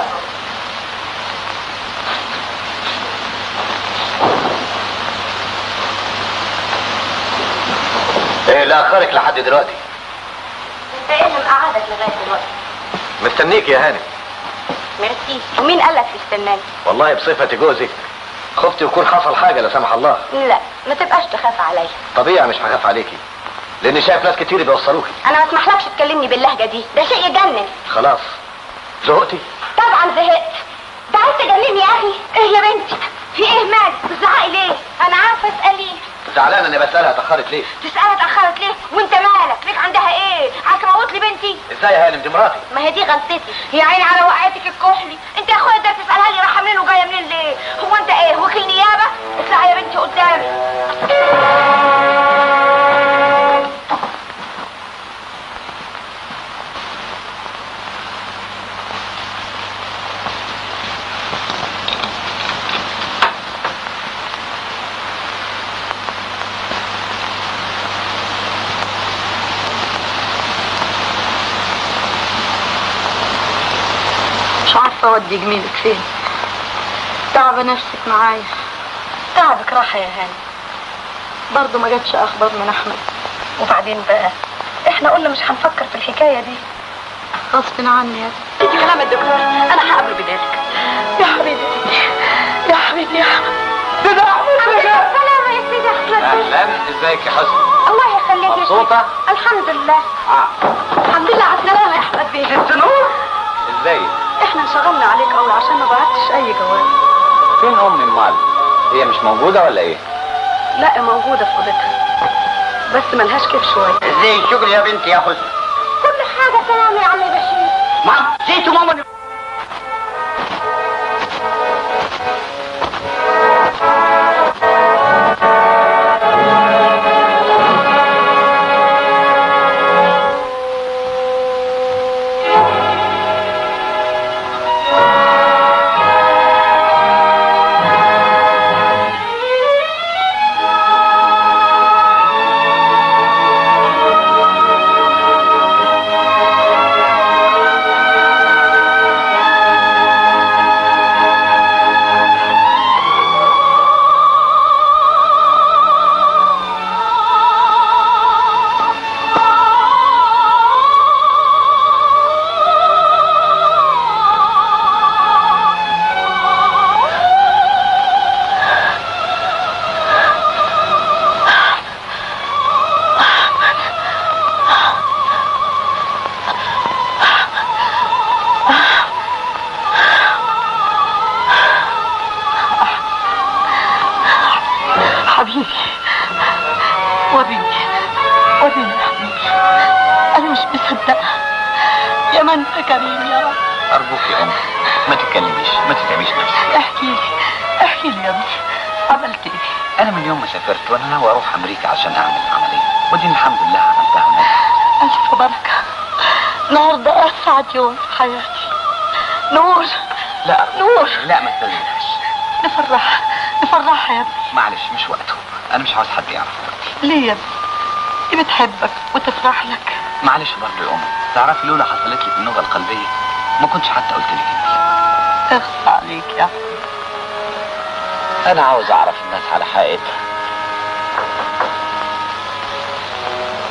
ايه اللي اخرك لحد دلوقتي انت ايه اللي مقعدك لغايه دلوقتي مستنيك يا هاني ميرسي ومين قالك تستناني والله بصفتي جوزك خفت يكون حصل حاجه لا سمح الله لا ما تبقاش تخاف عليا طبيعي مش هخاف عليكي لاني شايف ناس كتير بيوصلوكي انا ما اسمحلكش تكلمني باللهجه دي ده شيء يجنن خلاص زهقتي طبعا زهقت ده عايز تجنني يا اخي ايه يا بنتي في ايه مالك بتزعقي ليه انا عارفه اساليه زعلانه اني بسالها اتاخرت ليه تسالها اتاخرت ليه وانت مالك ليك عندها ايه عايز تموت لي بنتي ازاي يا هانم دي مراتي ما هي دي غلطتي هي عيني على وقعتك الكحلي انت يا اخويا ده تسالها لي رايحه منين وجايه منين ليه هو انت ايه وكيل نيابه اطلعي يا بنتي قدامي مش عارفة أودي جميلك فين تعب نفسك معايا تعبك راحه يا هاني برضه ما جاتش أخبار من أحمد وبعدين بقى احنا قلنا مش هنفكر في الحكايه دي غصب عني يا انت كلام الدكتور انا هقابله بذلك يا حبيبي يا حبيبي يا أحمد ده احمد سلامة يا سيدي احمد اهلا ازيك يا حسن الله يخليك يا مبسوطة؟ سيدي. الحمد لله الحمد لله على السلامه يا احمد بيه ست نور ازاي احنا انشغلنا عليك قوي عشان ما بعتش اي جواب فين ام امال هي مش موجوده ولا ايه لا موجوده في اوضتها بس ملهاش كيف شويه ازاي الشغل يا بنتي يا حسن كل حاجة سلام يا عم بشير مام زيتوا ماما حبيبي وريني وريني يا حبيبي أنا مش مصدقة يا ما أنت كريم يا رب ارجوك يا ام ما تتكلميش ما تتعبيش نفسك احكي لي احكي لي يا ابني عملت ايه؟ انا من يوم ما سافرت وانا ناوي اروح امريكا عشان اعمل عمليه ودي الحمد لله عملتها هناك ألف بركة النهاردة أسعد يوم في حياتي نور لا نور لا ما تزعليش نفرح نفرحها يا ابني معلش مش وقته انا مش عاوز حد يعرف ليه يا ابني؟ دي بتحبك وتفرح لك معلش برضه يا ام تعرفي لولا حصلت لي النوبه القلبيه ما كنتش حتى قلت لك انت اخص عليك يا أحمد. انا عاوز اعرف الناس على حقيقتها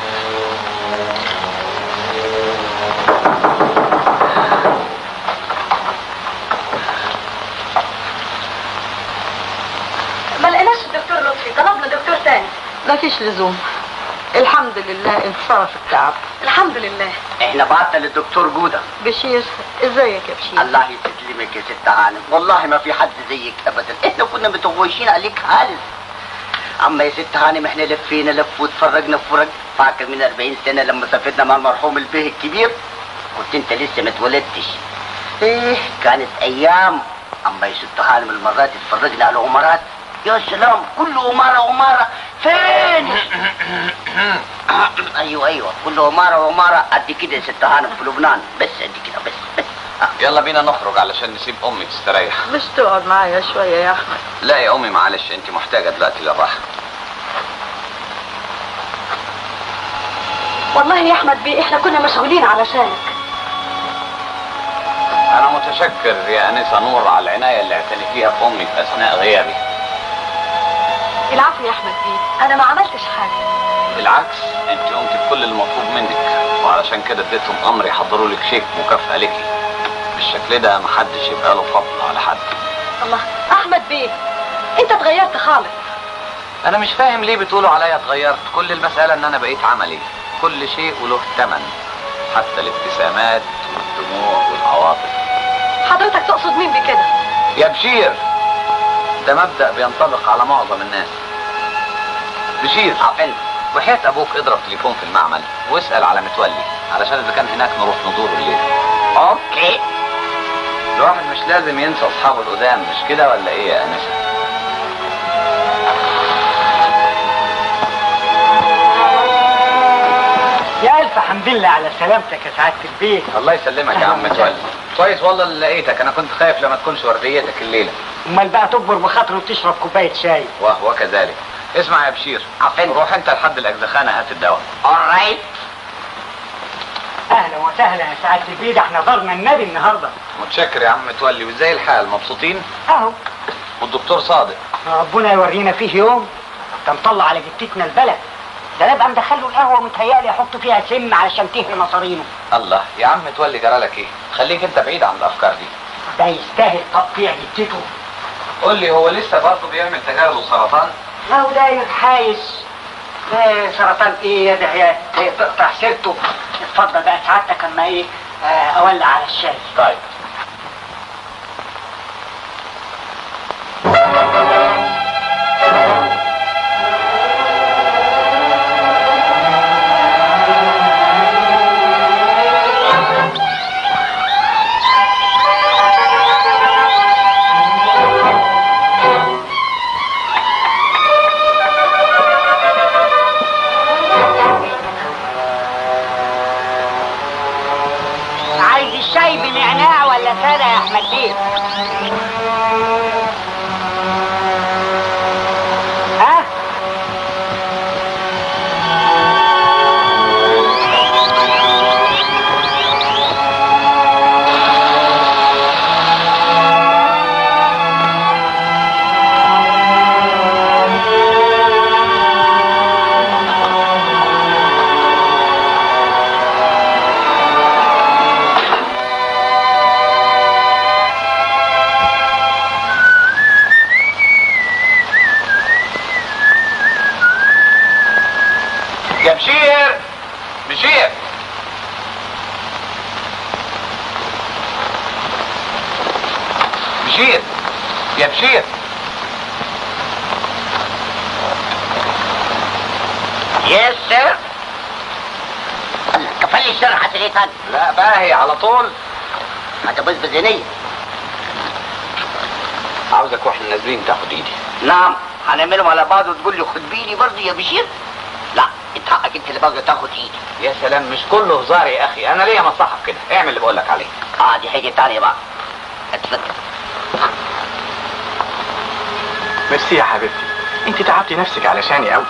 مفيش لزوم الحمد لله انصرف التعب الحمد لله احنا بعتنا للدكتور جوده بشير ازيك يا بشير الله يسلمك يا ست هانم والله ما في حد زيك ابدا احنا كنا متغوشين عليك خالص اما يا ست هانم احنا لفينا لف وتفرجنا في فرج فاكر من 40 سنه لما سافرنا مع المرحوم البيه الكبير كنت انت لسه ما اتولدتش ايه كانت ايام اما يا ست هانم المرات اتفرجنا على عمارات يا سلام كل عماره عماره فين ايوه ايوه كل عماره عماره قد كده يا ست هانم في لبنان بس قد كده بس بس يلا بينا نخرج علشان نسيب امي تستريح مش تقعد معايا شويه يا احمد لا يا امي معلش انت محتاجه دلوقتي للراحه والله يا احمد بيه احنا كنا مشغولين علشانك انا متشكر يا انسه نور على العنايه اللي اعتنيتيها بامي في اثناء غيابي العفو يا احمد بيه انا ما عملتش حاجه بالعكس انت قمت بكل المطلوب منك وعلشان كده اديتهم امر يحضروا لك شيك مكافاه ليكي بالشكل ده محدش يبقى له فضل على حد الله احمد بيه انت اتغيرت خالص انا مش فاهم ليه بتقولوا عليا اتغيرت كل المساله ان انا بقيت عملي كل شيء وله ثمن حتى الابتسامات والدموع والعواطف حضرتك تقصد مين بكده يا بشير ده مبدأ بينطبق على معظم الناس بشير عقل وحياة ابوك اضرب تليفون في المعمل واسأل على متولي علشان اذا كان هناك نروح نزوره الليل اوكي الواحد مش لازم ينسى اصحابه القدام مش كده ولا ايه يا انسه يا الف حمد لله على سلامتك يا سعاده البيت الله يسلمك يا عم متولي كويس والله اللي لقيتك انا كنت خايف لما تكونش ورديتك الليله امال بقى تكبر بخاطر وتشرب كوبايه شاي وهو كذلك اسمع يا بشير روح انت لحد الاجزخانه هات الدواء alright اهلا وسهلا يا سعاده البيت احنا زرنا النبي النهارده متشكر يا عم متولي وازاي الحال مبسوطين اهو والدكتور صادق ربنا يورينا فيه يوم كان طلع على جتتنا البلد ده نبقى مدخله القهوه متهيألي يحط فيها سم علشان تهري مصارينه الله يا عم متولي جرالك ايه خليك انت بعيد عن الافكار دي ده يستاهل تقطيع جتته قول لي هو لسه برضه بيعمل تجارب السرطان لو داير حايس ده سرطان ايه يا ده يا ده تقطع سيرته اتفضل بقى سعادتك اما ايه آه، اولع على الشاي طيب عايز الشاي بنعناع ولا ساده يا احمد بيه ها يا بشير بشير بشير يا بشير يس سير كفل الشر حسريتان لا باهي على طول هتبزبز عينيا عاوزك واحنا نازلين تاخد ايدي نعم هنعملهم على بعض وتقول لي خد بيدي برضه يا بشير لا انت حقك انت اللي بقى تاخد ايدي يا سلام مش كله هزار يا اخي انا ليا مصلحه في كده اعمل اللي بقول لك عليه اه دي حاجه تانية بقى اتفضل ميرسي يا حبيبتي انت تعبتي نفسك علشاني قوي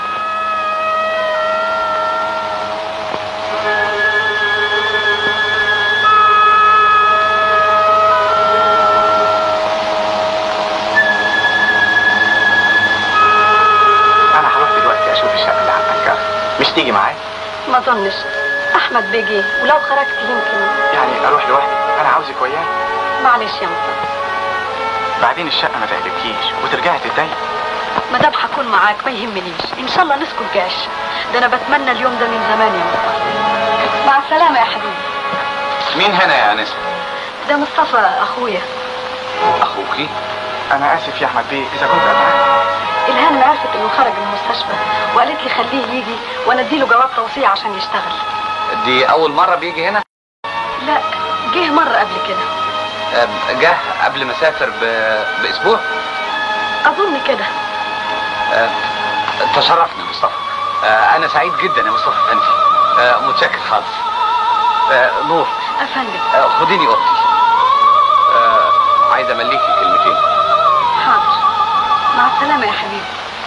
انا هروح دلوقتي اشوف الشقه اللي هتنجرها مش تيجي معايا ما ظنش احمد بيجي ولو خرجت يمكن يعني اروح لوحدي انا عاوزك وياي معلش يا مصطفى بعدين الشقه ما تعجبكيش وترجعي تتضايقي ما دام هكون معاك ما يهمنيش ان شاء الله نسكن كاش ده انا بتمنى اليوم ده من زمان يا مصطفى مع السلامه يا حبيبي مين هنا يا انسه ده مصطفى اخويا اخوكي انا اسف يا احمد بيه اذا كنت ازعجت الهان عرفت انه خرج من المستشفى وقالت لي خليه يجي وانا اديله جواب توصيه عشان يشتغل دي اول مره بيجي هنا لا جه مره قبل كده آه، جه قبل ما اسافر ب... باسبوع اظن كده آه، تشرفنا يا مصطفى آه، انا سعيد جدا يا مصطفى افندي آه، متشكر خالص آه، نور افندم آه، خديني اوضتي آه، عايز امليكي كلمتين حاضر مع السلامه يا حبيبي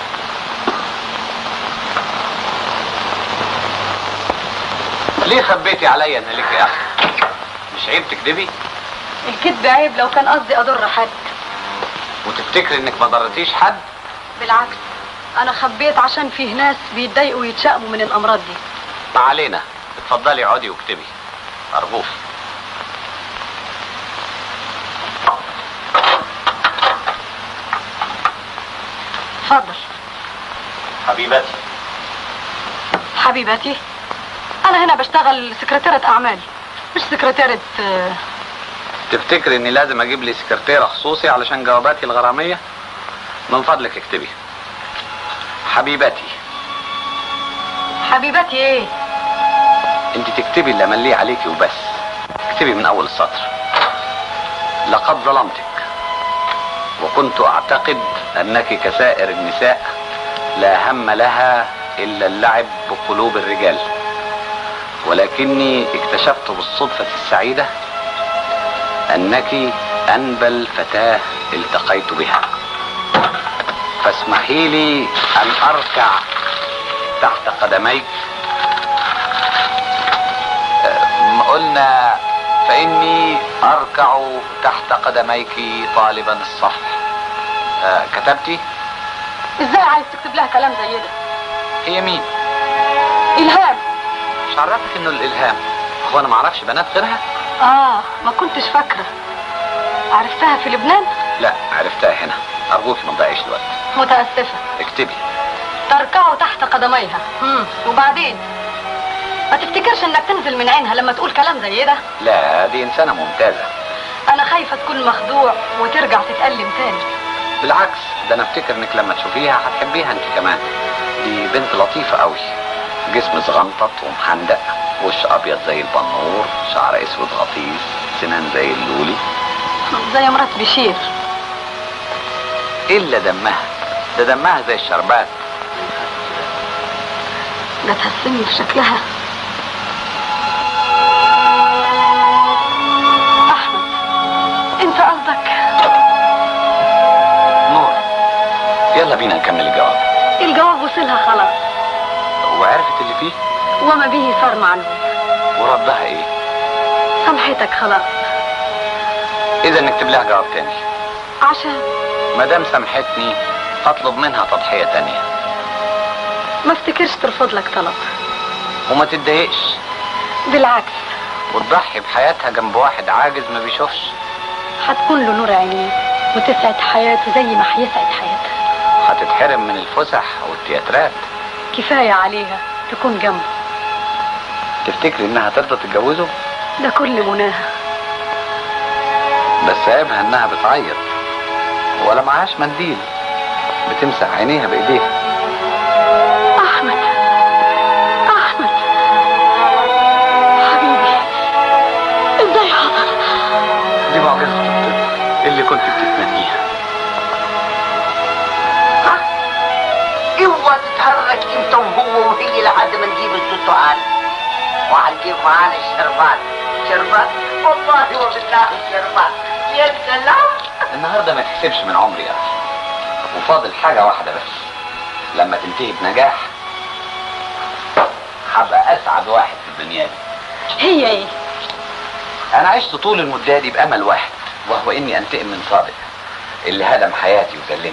ليه خبيتي عليا ان لك اخ مش عيب تكذبي الكذب عيب لو كان قصدي اضر حد وتفتكري انك ما ضرتيش حد بالعكس انا خبيت عشان فيه ناس بيتضايقوا ويتشائموا من الامراض دي ما علينا اتفضلي اقعدي واكتبي ارجوك اتفضل حبيبتي حبيبتي انا هنا بشتغل سكرتيرة اعمال مش سكرتيرة آه، تفتكري اني لازم اجيب لي سكرتيرة خصوصي علشان جواباتي الغرامية من فضلك اكتبي حبيبتي حبيبتي ايه انت تكتبي اللي امليه عليكي وبس اكتبي من اول السطر لقد ظلمتك وكنت اعتقد انك كسائر النساء لا هم لها الا اللعب بقلوب الرجال ولكني اكتشفت بالصدفة السعيدة انك انبل فتاة التقيت بها فاسمحي لي ان اركع تحت قدميك ما قلنا فإني أركع تحت قدميك طالبا الصفح آه كتبتي ازاي عايز تكتب لها كلام زي ده هي مين الهام مش عرفك انه الالهام هو انا معرفش بنات غيرها اه ما كنتش فاكرة عرفتها في لبنان لا عرفتها هنا ارجوك ما تضيعيش الوقت متأسفة اكتبي تركع تحت قدميها مم. وبعدين ما تفتكرش انك تنزل من عينها لما تقول كلام زي ده لا دي انسانة ممتازة انا خايفة تكون مخدوع وترجع تتألم تاني بالعكس ده انا افتكر انك لما تشوفيها هتحبيها انت كمان دي بنت لطيفة قوي جسم صغنطط ومحندق وش ابيض زي البنور شعر اسود غطيس سنان زي اللولي زي مرات بشير الا دمها ده دمها زي الشربات ده تهزمني في شكلها احمد انت قصدك نور يلا بينا نكمل الجواب الجواب وصلها خلاص وعرفت اللي فيه وما به صار معلوم وردها ايه سامحتك خلاص اذا نكتب لها جواب تاني عشان ما دام سامحتني هطلب منها تضحية تانية ما افتكرش ترفض لك طلب وما تتضايقش بالعكس وتضحي بحياتها جنب واحد عاجز ما بيشوفش هتكون له نور عينيه وتسعد حياته زي ما هيسعد حياتها هتتحرم من الفسح والتياترات كفاية عليها تكون جنبه تفتكري انها ترضى تتجوزه ده كل مناها بس عيبها انها بتعيط ولا معهاش منديل بتمسح عينيها بايديها احمد احمد حبيبي ازاي حصل دي معجزة الطب اللي كنت بتتمنيها اوعى تتحرك انت وهو وهي لحد ما نجيب السلطان وهنجيب معانا الشربات شربات والله وبالله الشربات يا سلام النهارده ما تحسبش من عمري يا اخي وفاضل حاجة واحدة بس لما تنتهي بنجاح هبقى اسعد واحد في الدنيا دي هي ايه انا عشت طول المدة دي بامل واحد وهو اني انتقم من صادق اللي هدم حياتي وذلني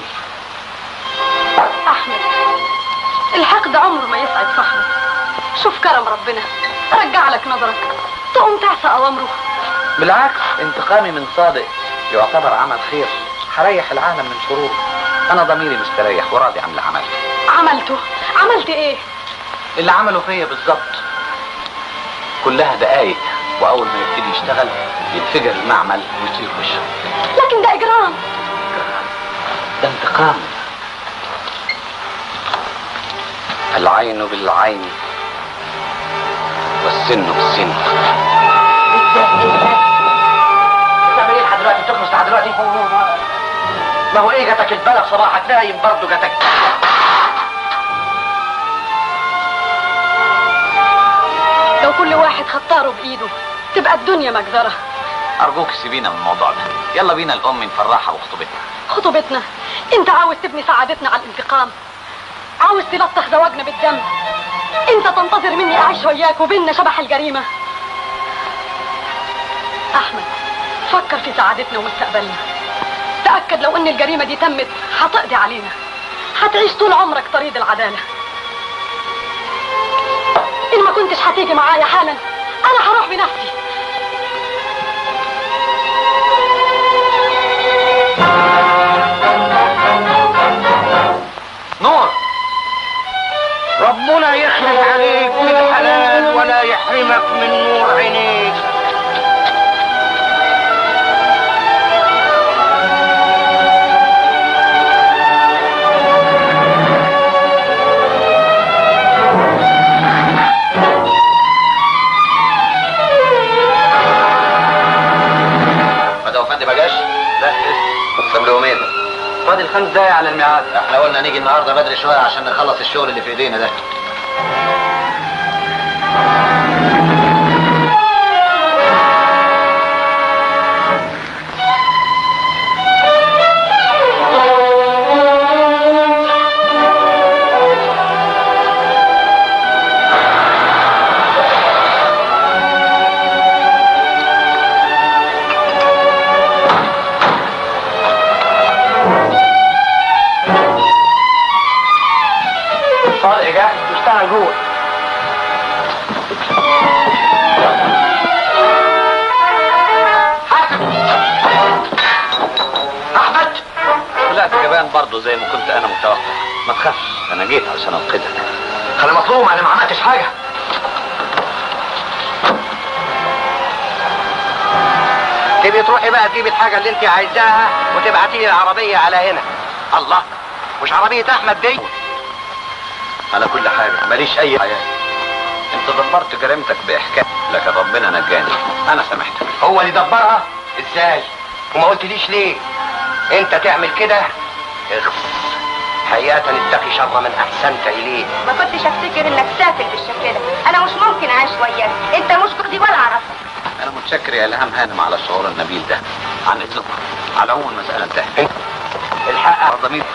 احمد الحقد عمره ما يسعد صاحبه شوف كرم ربنا رجع لك نظرك تقوم تعصى اوامره بالعكس انتقامي من صادق يعتبر عمل خير هريح العالم من شروره انا ضميري مستريح وراضي عن اللي عملته عملته عملت ايه اللي عمله فيا بالظبط كلها دقايق واول ما يبتدي يشتغل ينفجر المعمل ويطير وشه لكن ده اجرام ده انتقام العين بالعين والسن بالسن بتعمل ايه لحد دلوقتي بتخلص لحد دلوقتي ما هو ايه جاتك البلد صباحك نايم برضه جاتك لو كل واحد خطاره بايده تبقى الدنيا مجزره ارجوك سيبينا من الموضوع ده يلا بينا الام نفرحها وخطوبتها خطوبتنا انت عاوز تبني سعادتنا على الانتقام عاوز تلطخ زواجنا بالدم انت تنتظر مني اعيش وياك وبيننا شبح الجريمه احمد فكر في سعادتنا ومستقبلنا تاكد لو ان الجريمه دي تمت هتقضي علينا هتعيش طول عمرك طريق العداله ان ما كنتش هتيجي معايا حالا انا هروح بنفسي نور ربنا يخلف عليك بالحلال ولا يحرمك من نور عينيك فده وفندي ما جاش؟ لا لسه طب له يومين فاضل خمس دقايق على الميعاد احنا قلنا نيجي النهارده بدري شويه عشان نخلص الشغل اللي في ايدينا ده طارق جاهز واشتغل جوه احمد طلعت جبان برضه زي ما كنت انا متوقع ما تخافش انا جيت عشان انقذك انا مظلوم انا ما عملتش حاجه تبي تروحي بقى تجيبي الحاجه اللي انت عايزاها وتبعتي لي العربيه على هنا الله مش عربيه احمد دي على كل حاجه ماليش اي حياه انت دبرت جريمتك باحكام لكن ربنا نجاني انا سامحتك هو اللي دبرها ازاي وما قلتليش ليه انت تعمل كده اخس حقيقة اتقي شر من احسنت اليه ما كنتش افتكر انك سافل بالشكل ده انا مش ممكن اعيش وياك انت مش جهدي ولا اعرفك انا متشكر يا الهام هانم على الشعور النبيل ده عن اذنكم على العموم المساله انتهت الحق ضمير